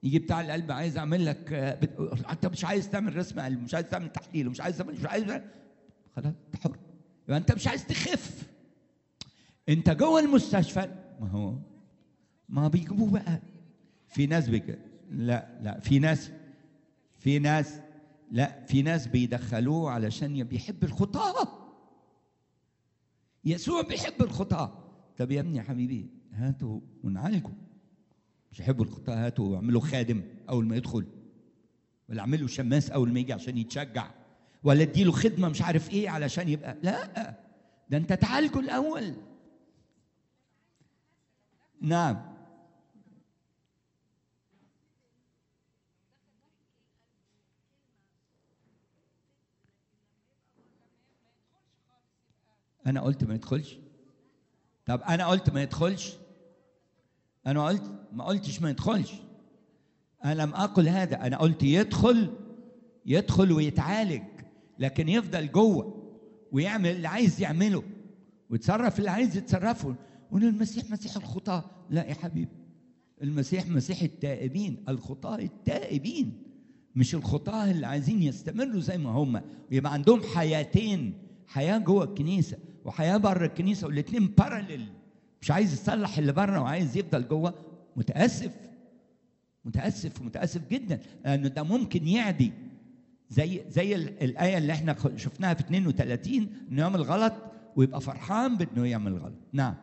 يجي بتاع القلب عايز اعمل لك آه، بت... انت مش عايز تعمل رسم قلب مش عايز تعمل تحليل ومش عايز تعمل مش عايز خلاص انت حر يبقى انت مش عايز تخف انت جوه المستشفى ما هو ما بيجيبوه بقى في ناس بيك لا لا في ناس في ناس لا في ناس بيدخلوه علشان ي- بيحب الخطاه يسوع بيحب الخطاه طب يا ابني يا حبيبي هاتوا ونعالجه مش يحبوا الخطاه هاتوا واعملوا خادم اول ما يدخل ولا اعمله شماس اول ما يجي عشان يتشجع ولا اديله خدمه مش عارف ايه علشان يبقى لا ده انت تعالجه الاول نعم انا قلت ما يدخلش طب انا قلت ما يدخلش انا قلت ما قلتش ما يدخلش انا لم اقل هذا انا قلت يدخل يدخل ويتعالج لكن يفضل جوه ويعمل اللي عايز يعمله ويتصرف اللي عايز يتصرفه وان المسيح مسيح الخطاه لا يا حبيبي المسيح مسيح التائبين الخطاه التائبين مش الخطاه اللي عايزين يستمروا زي ما هم ويبقى عندهم حياتين حياه جوه الكنيسه وحياه بره الكنيسه والاثنين باراليل مش عايز يصلح اللي بره وعايز يفضل جوه متاسف متاسف ومتاسف جدا لانه ده ممكن يعدي زي زي ال- الايه اللي احنا خ- شفناها في 32 انه يعمل غلط ويبقى فرحان بانه يعمل غلط نعم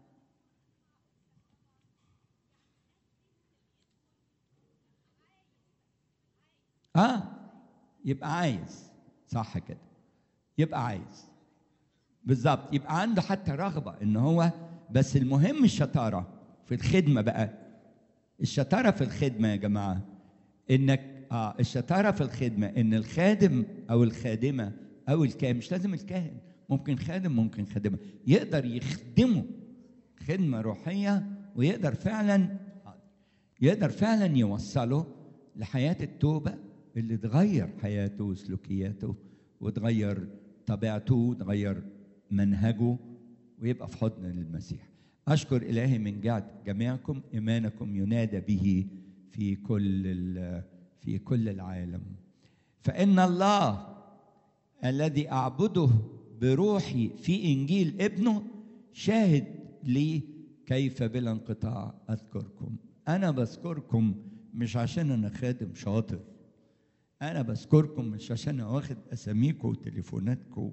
اه يبقى عايز صح كده يبقى عايز بالظبط يبقى عنده حتى رغبه ان هو بس المهم الشطاره في الخدمه بقى الشطاره في الخدمه يا جماعه انك اه الشطاره في الخدمه ان الخادم او الخادمه او الكاهن مش لازم الكاهن ممكن خادم ممكن خادمه يقدر يخدمه خدمه روحيه ويقدر فعلا يقدر فعلا يوصله لحياه التوبه اللي تغير حياته وسلوكياته وتغير طبيعته وتغير منهجه ويبقى في حضن المسيح اشكر الهي من جهه جميعكم ايمانكم ينادى به في كل ال- في كل العالم فان الله الذي اعبده بروحي في انجيل ابنه شاهد لي كيف بلا انقطاع اذكركم انا بذكركم مش عشان انا خادم شاطر انا بذكركم مش عشان أنا واخد اساميكم وتليفوناتكم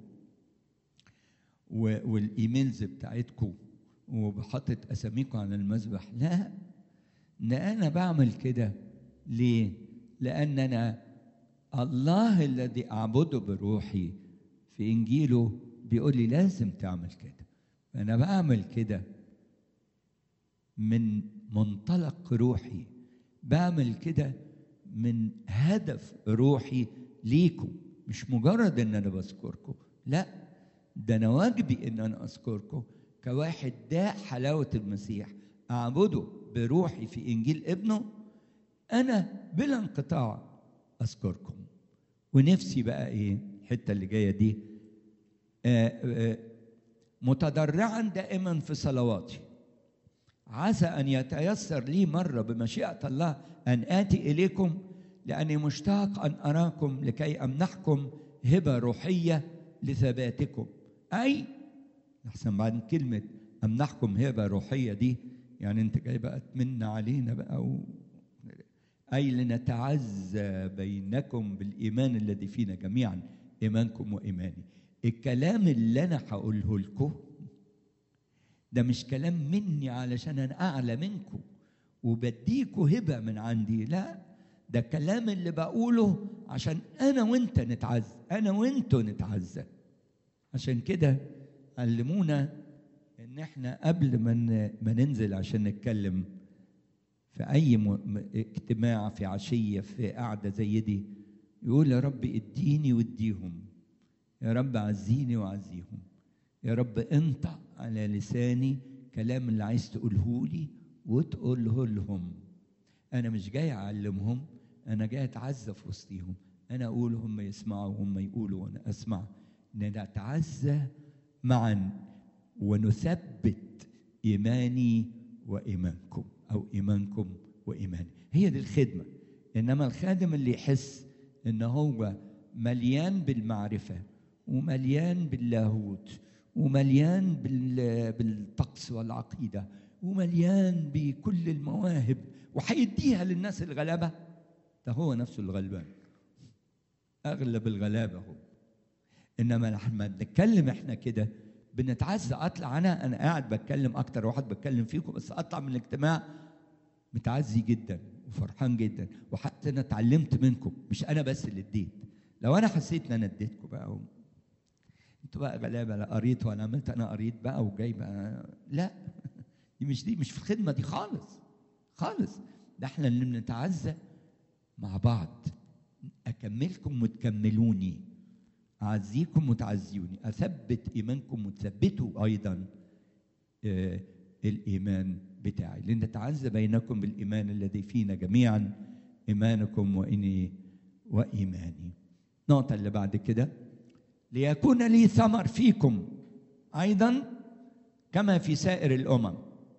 و- والايميلز بتاعتكم وبحطت اساميكم على المذبح لا ده انا بعمل كده ليه لان انا الله الذي اعبده بروحي في انجيله بيقول لي لازم تعمل كده انا بعمل كده من منطلق روحي بعمل كده من هدف روحي ليكم مش مجرد ان انا بذكركم لا ده انا واجبي ان انا اذكركم كواحد ده حلاوه المسيح اعبده بروحي في انجيل ابنه انا بلا انقطاع اذكركم ونفسي بقى ايه الحته اللي جايه دي آه، آه، متضرعا دائما في صلواتي عسى ان يتيسر لي مره بمشيئه الله ان اتي اليكم لاني مشتاق ان اراكم لكي امنحكم هبه روحيه لثباتكم اي احسن بعد كلمه امنحكم هبه روحيه دي يعني انت جاي بقى تمن علينا بقى و... اي لنتعزى بينكم بالايمان الذي فينا جميعا ايمانكم وايماني الكلام اللي انا هقوله لكم ده مش كلام مني علشان انا اعلى منكم وبديكوا هبه من عندي لا ده الكلام اللي بقوله عشان انا وانت نتعزى انا وانتوا نتعزى عشان كده علمونا ان احنا قبل ما ن- ما ننزل عشان نتكلم في اي م- م- اجتماع في عشيه في قعده زي دي يقول يا رب اديني واديهم يا رب عزيني وعزيهم يا رب انطق على لساني كلام اللي عايز تقوله لي وتقوله لهم انا مش جاي اعلمهم انا جاي اتعزى في وسطيهم انا اقول هم يسمعوا وهم يقولوا وانا اسمع نتعزى معا ونثبت ايماني وايمانكم او ايمانكم وايماني هي دي الخدمه انما الخادم اللي يحس ان هو مليان بالمعرفه ومليان باللاهوت ومليان بال- بالطقس والعقيده ومليان بكل المواهب وهيديها للناس الغلابه ده هو نفسه الغلبان اغلب الغلابه هو انما لما نتكلم احنا كده بنتعزى اطلع انا انا قاعد بتكلم اكتر واحد بتكلم فيكم بس اطلع من الاجتماع متعزي جدا وفرحان جدا وحتى انا اتعلمت منكم مش انا بس اللي اديت لو انا حسيت ان انا اديتكم بقى و... انتوا بقى غلابه لا قريت وانا عملت انا قريت بقى وجاي بقى لا دي مش دي مش في الخدمه دي خالص خالص ده احنا اللي بنتعزى مع بعض اكملكم وتكملوني اعزيكم وتعزيوني اثبت ايمانكم وتثبتوا ايضا آه، الايمان بتاعي لنتعزى بينكم بالايمان الذي فينا جميعا ايمانكم واني وايماني النقطه اللي بعد كده ليكون لي ثمر فيكم ايضا كما في سائر الامم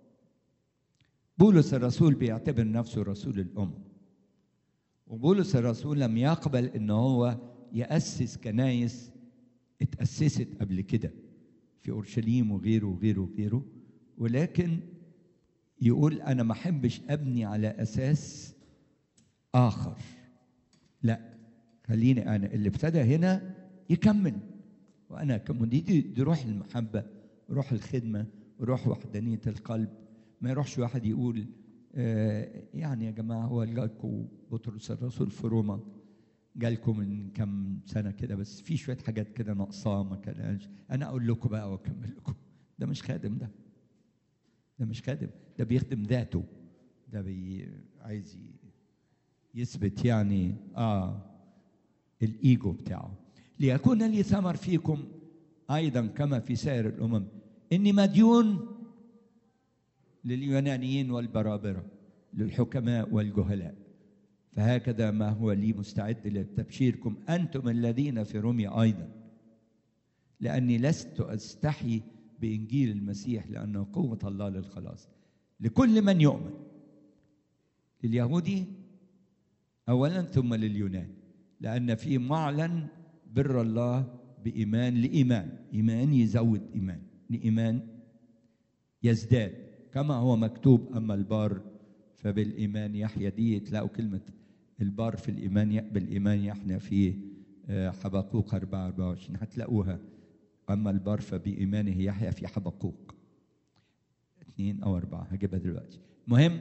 بولس الرسول بيعتبر نفسه رسول الامم وبولس الرسول لم يقبل ان هو ياسس كنايس اتاسست قبل كده في اورشليم وغيره وغيره وغيره ولكن يقول انا ما احبش ابني على اساس اخر لا خليني انا اللي ابتدى هنا يكمل وانا كمدير دي, دي روح المحبه روح الخدمه روح وحدانيه القلب ما يروحش واحد يقول آه يعني يا جماعه هو جالكم بطرس الرسول في روما جالكم من كام سنه كده بس في شويه حاجات كده ناقصاه ما كانش انا اقول لكم بقى واكمل لكم ده مش خادم ده ده مش خادم ده بيخدم ذاته ده بي عايز ي- يثبت يعني اه الايجو بتاعه ليكون لي ثمر فيكم ايضا كما في سائر الامم اني مديون لليونانيين والبرابره للحكماء والجهلاء فهكذا ما هو لي مستعد لتبشيركم انتم الذين في روميا ايضا لاني لست استحي بانجيل المسيح لانه قوه الله للخلاص لكل من يؤمن لليهودي اولا ثم لليونان لان في معلن بر الله بايمان لايمان ايمان يزود ايمان لايمان يزداد كما هو مكتوب اما البار فبالايمان يحيا دي تلاقوا كلمه البار في الايمان ي- بالايمان يحيا في آه، حبقوق 4 24 هتلاقوها اما البار فبايمانه يحيا في حبقوق اثنين او اربعه هجيبها دلوقتي المهم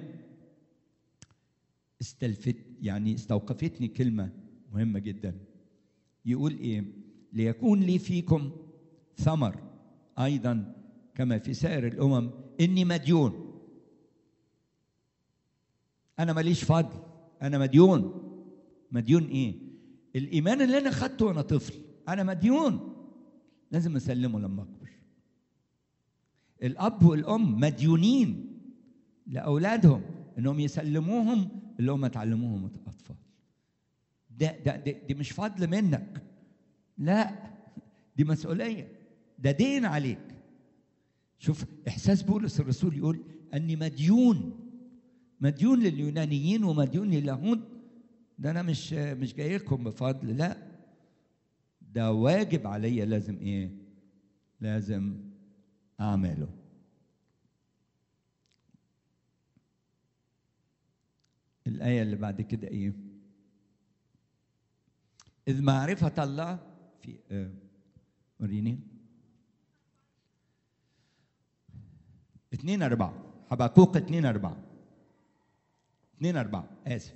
استلفت يعني استوقفتني كلمه مهمه جدا يقول ايه ليكون لي فيكم ثمر ايضا كما في سائر الامم اني مديون انا ماليش فضل انا مديون مديون ايه الايمان اللي انا خدته وانا طفل انا مديون لازم اسلمه لما اكبر الاب والام مديونين لاولادهم انهم يسلموهم اللي هم اتعلموهم اطفال ده ده دي, دي مش فضل منك لا دي مسؤوليه ده دين عليك شوف احساس بولس الرسول يقول اني مديون مديون لليونانيين ومديون لليهود ده انا مش مش جاي لكم بفضل لا ده واجب عليا لازم ايه لازم اعمله الآية اللي بعد كده إيه؟ إذ معرفة الله في آه، وريني اتنين أربعة حبقوق اتنين أربعة اتنين أربعة آسف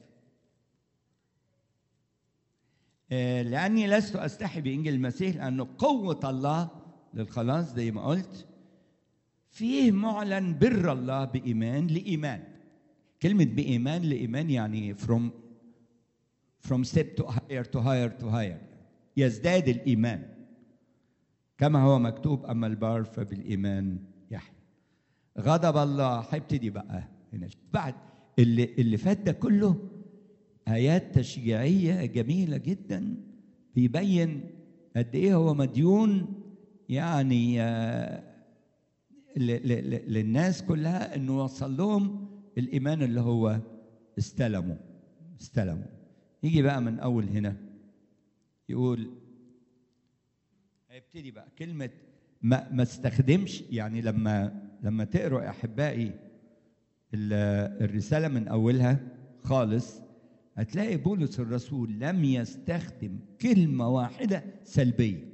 آه، لأني لست أستحي بإنجيل المسيح لأنه قوة الله للخلاص زي ما قلت فيه معلن بر الله بإيمان لإيمان كلمة بإيمان لإيمان يعني from from step to higher to higher to higher يزداد الإيمان كما هو مكتوب أما البار فبالإيمان يحيى غضب الله هيبتدي بقى هنا بعد اللي اللي فات ده كله آيات تشجيعية جميلة جدا بيبين قد إيه هو مديون يعني آه، ل- ل- ل- للناس كلها إنه يوصل لهم الإيمان اللي هو استلموا استلموا يجي بقى من اول هنا يقول هيبتدي بقى كلمة ما ما استخدمش يعني لما لما تقروا يا احبائي ال- الرسالة من اولها خالص هتلاقي بولس الرسول لم يستخدم كلمة واحدة سلبية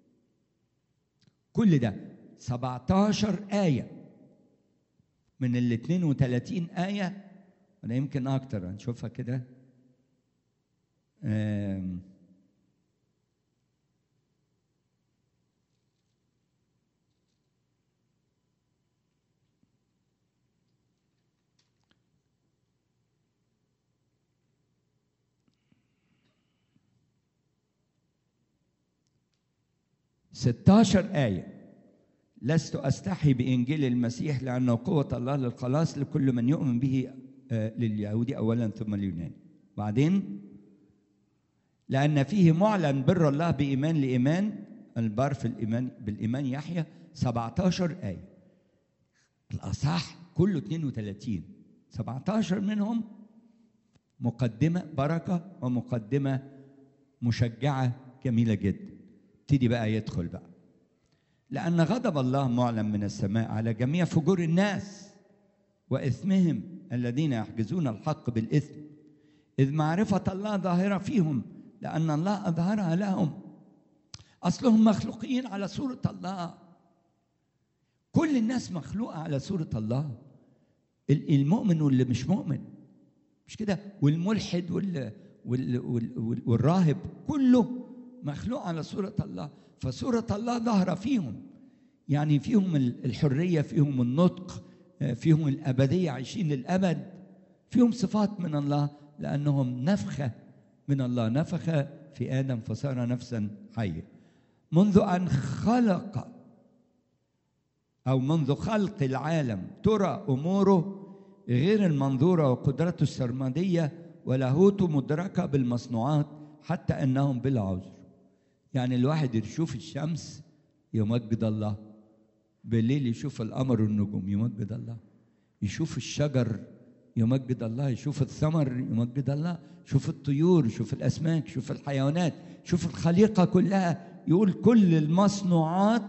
كل ده 17 آية من ال 32 آية ولا يمكن أكتر هنشوفها كده آم، ستاشر آية لست أستحي بإنجيل المسيح لأنه قوة الله للخلاص لكل من يؤمن به آه، لليهودي أولا ثم اليوناني بعدين لأن فيه معلن بر الله بإيمان لإيمان البر في الإيمان بالإيمان يحيى 17 آية الأصح كله 32 17 منهم مقدمة بركة ومقدمة مشجعة جميلة جدا ابتدي بقى يدخل بقى لأن غضب الله معلن من السماء على جميع فجور الناس وإثمهم الذين يحجزون الحق بالإثم إذ معرفة الله ظاهرة فيهم لأن الله أظهرها لهم أصلهم مخلوقين على صورة الله كل الناس مخلوقة على صورة الله ال- المؤمن واللي مش مؤمن مش كده والملحد وال وال وال وال والراهب كله مخلوق على صورة الله فصورة الله ظاهرة فيهم يعني فيهم ال- الحرية فيهم النطق آه، فيهم الأبدية عايشين للأبد فيهم صفات من الله لأنهم نفخة من الله نفخ في آدم فصار نفسا حية منذ أن خلق أو منذ خلق العالم ترى أموره غير المنظورة وقدرته السرمدية ولاهوته مدركة بالمصنوعات حتى أنهم بلا عذر يعني الواحد يشوف الشمس يمجد الله بالليل يشوف القمر والنجوم يمجد الله يشوف الشجر يمجد الله يشوف الثمر يمجد الله يشوف الطيور يشوف الأسماك يشوف الحيوانات يشوف الخليقة كلها يقول كل المصنوعات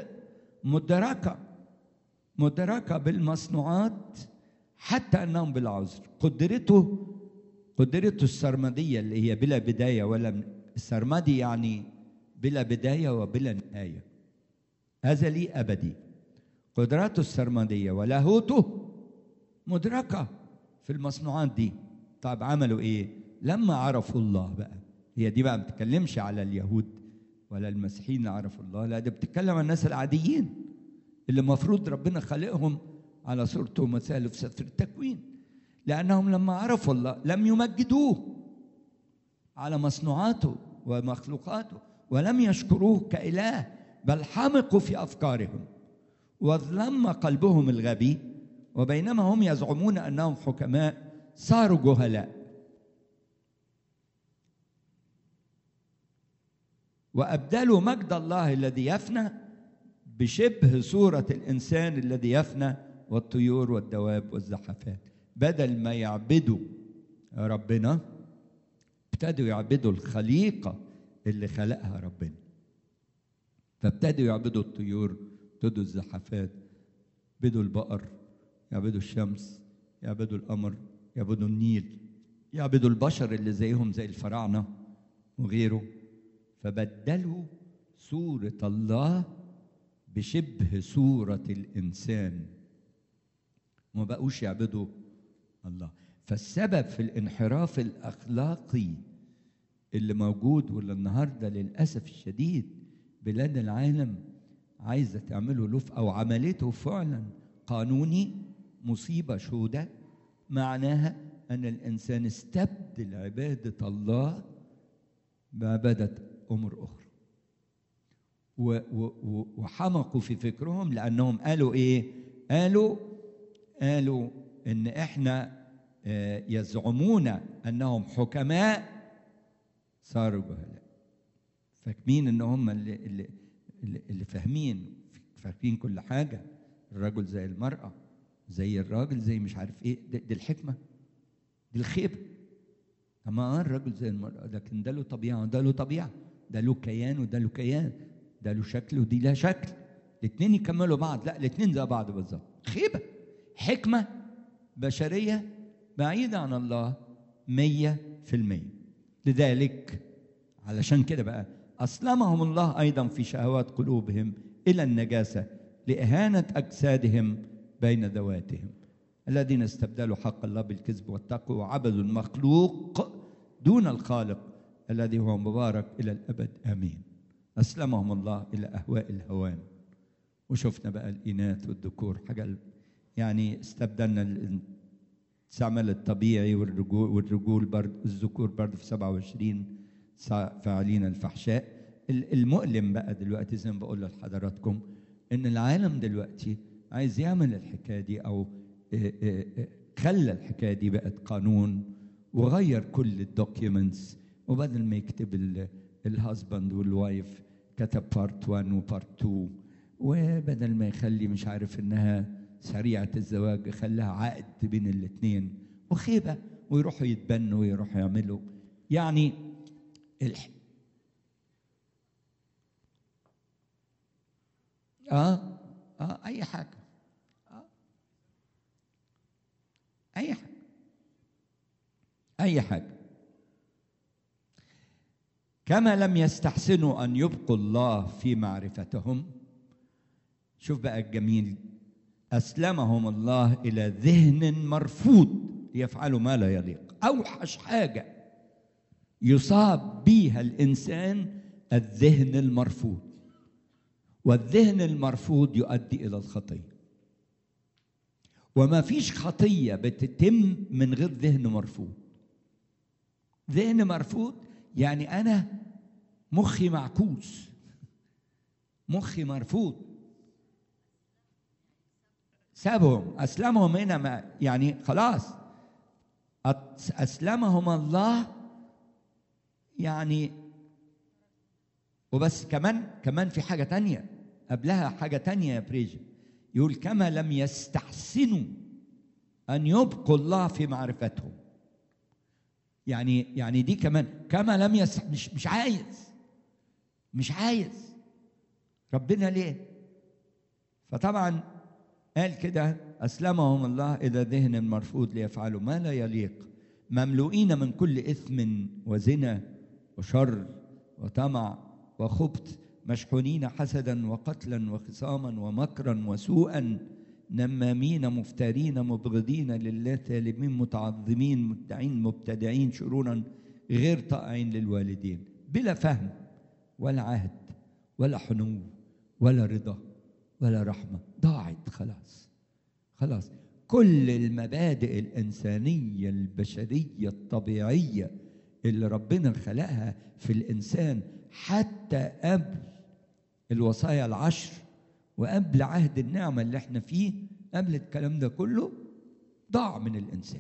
مدركة مدركة بالمصنوعات حتى أنهم بالعذر قدرته قدرته السرمدية اللي هي بلا بداية ولا السرمدي يعني بلا بداية وبلا نهاية أزلي أبدي قدراته السرمدية ولاهوته مدركة في المصنوعات دي طب عملوا إيه لما عرفوا الله بقى هي دي بقى ما بتتكلمش على اليهود ولا المسيحيين اللي عرفوا الله لا ده بتتكلم عن الناس العاديين اللي المفروض ربنا خلقهم على صورته ومثاله في سفر التكوين لأنهم لما عرفوا الله لم يمجدوه على مصنوعاته ومخلوقاته ولم يشكروه كإله بل حمقوا في أفكارهم واظلم قلبهم الغبي وبينما هم يزعمون أنهم حكماء صاروا جهلاء وأبدلوا مجد الله الذي يفنى بشبه صورة الإنسان الذي يفنى والطيور والدواب والزحفات بدل ما يعبدوا ربنا ابتدوا يعبدوا الخليقة اللي خلقها ربنا فابتدوا يعبدوا الطيور يعبدوا الزحفات يعبدوا البقر يعبدوا الشمس يعبدوا القمر يعبدوا النيل يعبدوا البشر اللي زيهم زي الفراعنة وغيره فبدلوا صورة الله بشبه صورة الإنسان وما بقوش يعبدوا الله فالسبب في الانحراف الأخلاقي اللي موجود واللي النهاردة للأسف الشديد بلاد العالم عايزة تعمله لف أو عملته فعلا قانوني مصيبة سوداء معناها أن الإنسان استبدل عبادة الله بعبادة أمور أخرى و- و- و- وحمقوا في فكرهم لأنهم قالوا إيه؟ قالوا قالوا إن إحنا آه، يزعمون أنهم حكماء صاروا جهلاء فاكمين إن هم اللي, اللي, اللي, اللي فاهمين فاكرين كل حاجة الرجل زي المرأة زي الراجل زي مش عارف إيه دي, دي الحكمة دي الخيبه اما الرجل زي المراه لكن ده له طبيعه وده له طبيعه ده له كيان وده له كيان ده له شكل ودي لها شكل الاثنين يكملوا بعض لا الاثنين زي بعض بالظبط خيبه حكمه بشريه بعيده عن الله مية في المية لذلك علشان كده بقى أسلمهم الله أيضا في شهوات قلوبهم إلى النجاسة لإهانة أجسادهم بين ذواتهم الذين استبدلوا حق الله بالكذب والتقوى وعبدوا المخلوق دون الخالق الذي هو مبارك إلى الأبد آمين أسلمهم الله إلى أهواء الهوان وشفنا بقى الإناث والذكور حاجة يعني استبدلنا الاستعمال الطبيعي والرجول والرجول برد الذكور برضه في 27 فاعلين الفحشاء المؤلم بقى دلوقتي زي ما بقول لحضراتكم ان العالم دلوقتي عايز يعمل الحكايه دي او خلى الحكايه دي بقت قانون وغير كل الدوكيومنتس وبدل ما يكتب الهازبند والوايف كتب بارت 1 وبارت 2 وبدل ما يخلي مش عارف انها سريعه الزواج خلاها عقد بين الاثنين وخيبه ويروحوا يتبنوا ويروحوا يعملوا يعني الح... اه اه اي حاجه آه. اي حاجه اي حاجه كما لم يستحسنوا ان يبقوا الله في معرفتهم شوف بقى الجميل اسلمهم الله الى ذهن مرفوض ليفعلوا ما لا يليق اوحش حاجه يصاب بيها الانسان الذهن المرفوض والذهن المرفوض يؤدي الى الخطيه وما فيش خطيه بتتم من غير ذهن مرفوض ذهن مرفوض يعني انا مخي معكوس مخي مرفوض سابهم اسلمهم هنا ما يعني خلاص اسلمهم الله يعني وبس كمان كمان في حاجة تانية قبلها حاجة تانية يا بريجي يقول كما لم يستحسنوا أن يبقوا الله في معرفتهم يعني يعني دي كمان كما لم يس مش مش عايز مش عايز ربنا ليه فطبعا قال كده أسلمهم الله إلى ذهن مرفوض ليفعلوا ما لا يليق مملوئين من كل إثم وزنا وشر وطمع وخبث مشحونين حسدا وقتلا وخصاما ومكرا وسوءا نمامين مفترين مبغضين لله ثالبين متعظمين مدعين مبتدعين شرورا غير طائعين للوالدين بلا فهم ولا عهد ولا حنو ولا رضا ولا رحمة ضاعت خلاص خلاص كل المبادئ الإنسانية البشرية الطبيعية اللي ربنا خلقها في الإنسان حتى قبل الوصايا العشر وقبل عهد النعمة اللي احنا فيه قبل الكلام ده كله ضاع من الإنسان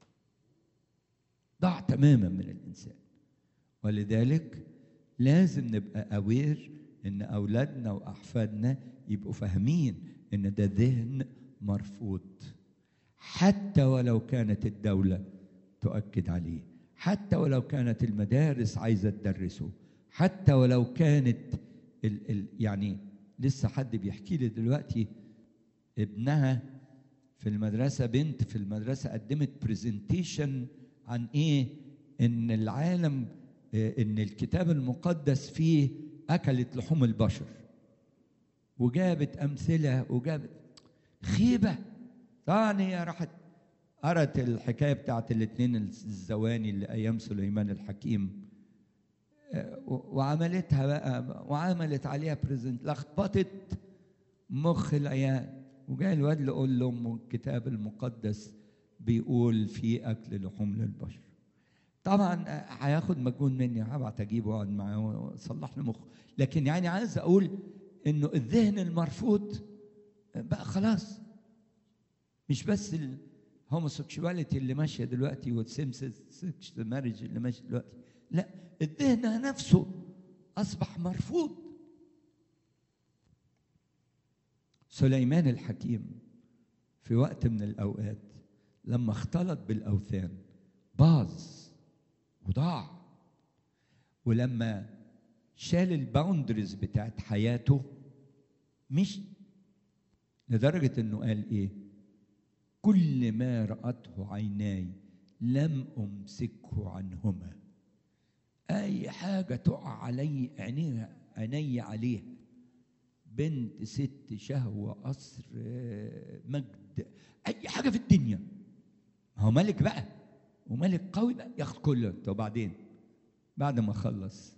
ضاع تماما من الإنسان ولذلك لازم نبقى أوير إن أولادنا وأحفادنا يبقوا فاهمين إن ده ذهن مرفوض حتى ولو كانت الدولة تؤكد عليه حتى ولو كانت المدارس عايزة تدرسه حتى ولو كانت ال ال يعني لسه حد بيحكي لي دلوقتي ابنها في المدرسة بنت في المدرسة قدمت برزنتيشن عن ايه ان العالم ان الكتاب المقدس فيه اكلت لحوم البشر وجابت امثله وجابت خيبه طبعا هي راحت قرت الحكايه بتاعت الاثنين الزواني اللي ايام سليمان الحكيم وعملتها بقى وعملت عليها بريزنت لخبطت مخ العيال وجاي الواد يقول لامه الكتاب المقدس بيقول في اكل لحوم للبشر طبعا هياخد مجهود مني هبعت اجيبه واقعد معاه واصلح له مخه لكن يعني عايز اقول انه الذهن المرفوض بقى خلاص مش بس الهوموسيكشواليتي اللي ماشيه دلوقتي والسيم سكس مارج اللي ماشي دلوقتي لا الذهن نفسه اصبح مرفوض سليمان الحكيم في وقت من الاوقات لما اختلط بالاوثان باظ وضاع ولما شال الباوندرز بتاعت حياته مش لدرجة انه قال ايه كل ما رأته عيناي لم أمسكه عنهما أي حاجة تقع علي عينيها عيني عليها بنت ست شهوة قصر آه، مجد أي حاجة في الدنيا ما هو ملك بقى وملك قوي بقى ياخد كله طب وبعدين بعد ما خلص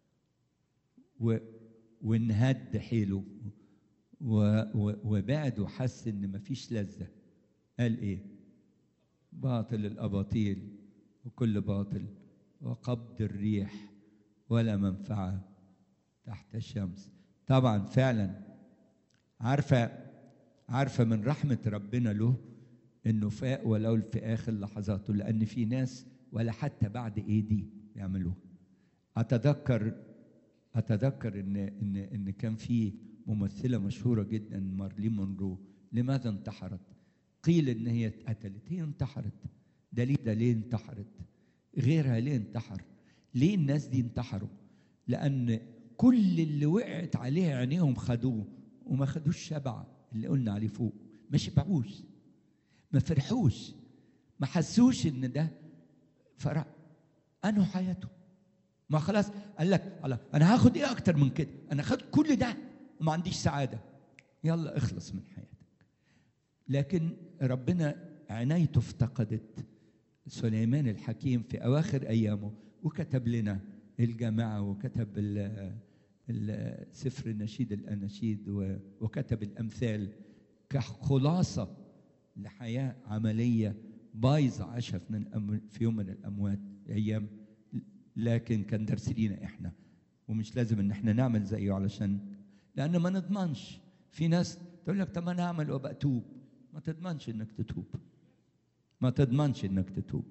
و... وانهد حيله و... و... وبعد وحس ان مفيش لذة قال ايه باطل الاباطيل وكل باطل وقبض الريح ولا منفعة تحت الشمس طبعا فعلا عارفة عارفة من رحمة ربنا له انه فاق ولو في اخر لحظاته لان في ناس ولا حتى بعد ايه دي يعملوها اتذكر اتذكر ان ان ان كان في ممثله مشهوره جدا مارلين مونرو لماذا انتحرت؟ قيل ان هي اتقتلت هي انتحرت دليل ده ليه انتحرت؟ غيرها ليه انتحر؟ ليه الناس دي انتحروا؟ لان كل اللي وقعت عليه عينيهم خدوه وما خدوش شبع اللي قلنا عليه فوق ما شبعوش ما فرحوش ما حسوش ان ده فرح انهوا حياته ما خلاص قال لك الله انا هاخد ايه اكتر من كده انا خدت كل ده وما عنديش سعاده يلا اخلص من حياتك لكن ربنا عنايته افتقدت سليمان الحكيم في اواخر ايامه وكتب لنا الجامعه وكتب ال- ال- سفر النشيد الاناشيد و- وكتب الامثال كخلاصه لحياه عمليه بايظه عاشها في من الأم- في يوم من الاموات ايام لكن كان درس لينا احنا ومش لازم ان احنا نعمل زيه علشان لان ما نضمنش في ناس تقول لك طب انا اعمل وابقى اتوب ما تضمنش انك تتوب ما تضمنش انك تتوب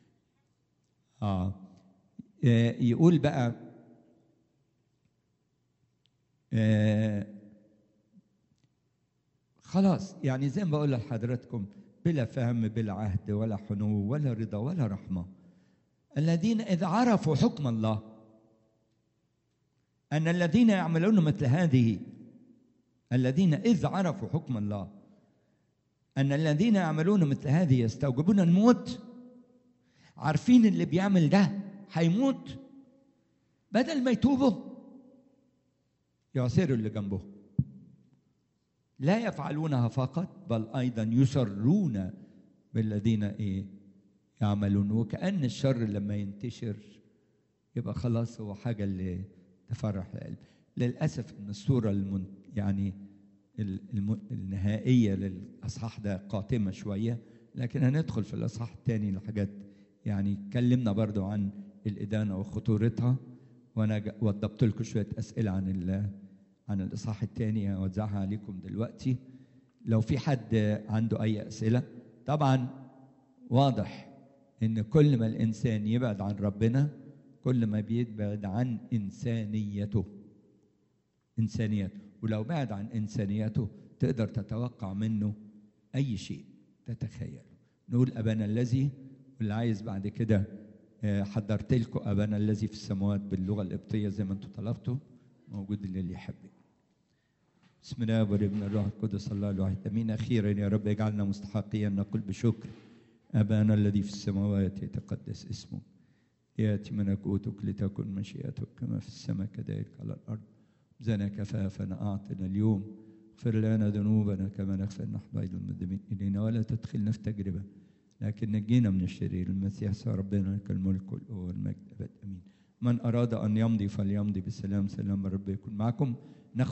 اه آه، يقول بقى آه خلاص يعني زي ما بقول لحضراتكم بلا فهم بلا عهد ولا حنو ولا رضا ولا رحمه الذين اذ عرفوا حكم الله ان الذين يعملون مثل هذه الذين اذ عرفوا حكم الله ان الذين يعملون مثل هذه يستوجبون الموت عارفين اللي بيعمل ده هيموت بدل ما يتوبوا يعصروا اللي جنبه لا يفعلونها فقط بل ايضا يسرون بالذين ايه يعملون وكأن الشر لما ينتشر يبقى خلاص هو حاجة اللي تفرح القلب للأسف إن الصورة المن يعني الم... النهائية للأصحاح ده قاتمة شوية لكن هندخل في الأصحاح الثاني لحاجات يعني اتكلمنا برضو عن الإدانة وخطورتها وأنا ج- وضبط لكم شوية أسئلة عن ال... عن الإصحاح الثاني هوزعها عليكم دلوقتي لو في حد عنده أي أسئلة طبعا واضح ان كل ما الانسان يبعد عن ربنا كل ما بيبعد عن انسانيته انسانيته ولو بعد عن انسانيته تقدر تتوقع منه اي شيء تتخيله نقول ابانا الذي واللي عايز بعد كده آه، حضرت لكم ابانا الذي في السماوات باللغه القبطيه زي ما انتم طلبتوا موجود للي يحب بسم الله والابن الروح القدس الله الواحد امين اخيرا يا رب اجعلنا مستحقين نقول بشكر ابانا الذي في السماوات يتقدس اسمك ياتي ملكوتك لتكن مشيئتك كما في السماء كذلك على الارض زنا كفافنا اعطنا اليوم اغفر لنا ذنوبنا كما نغفر نحن ايضا المذنبين الينا ولا تدخلنا في تجربه لكن نجينا من الشرير المسيح صار ربنا لك الملك والقوه والمجد ابد امين من اراد ان يمضي فليمضي بسلام سلام الرب يكون معكم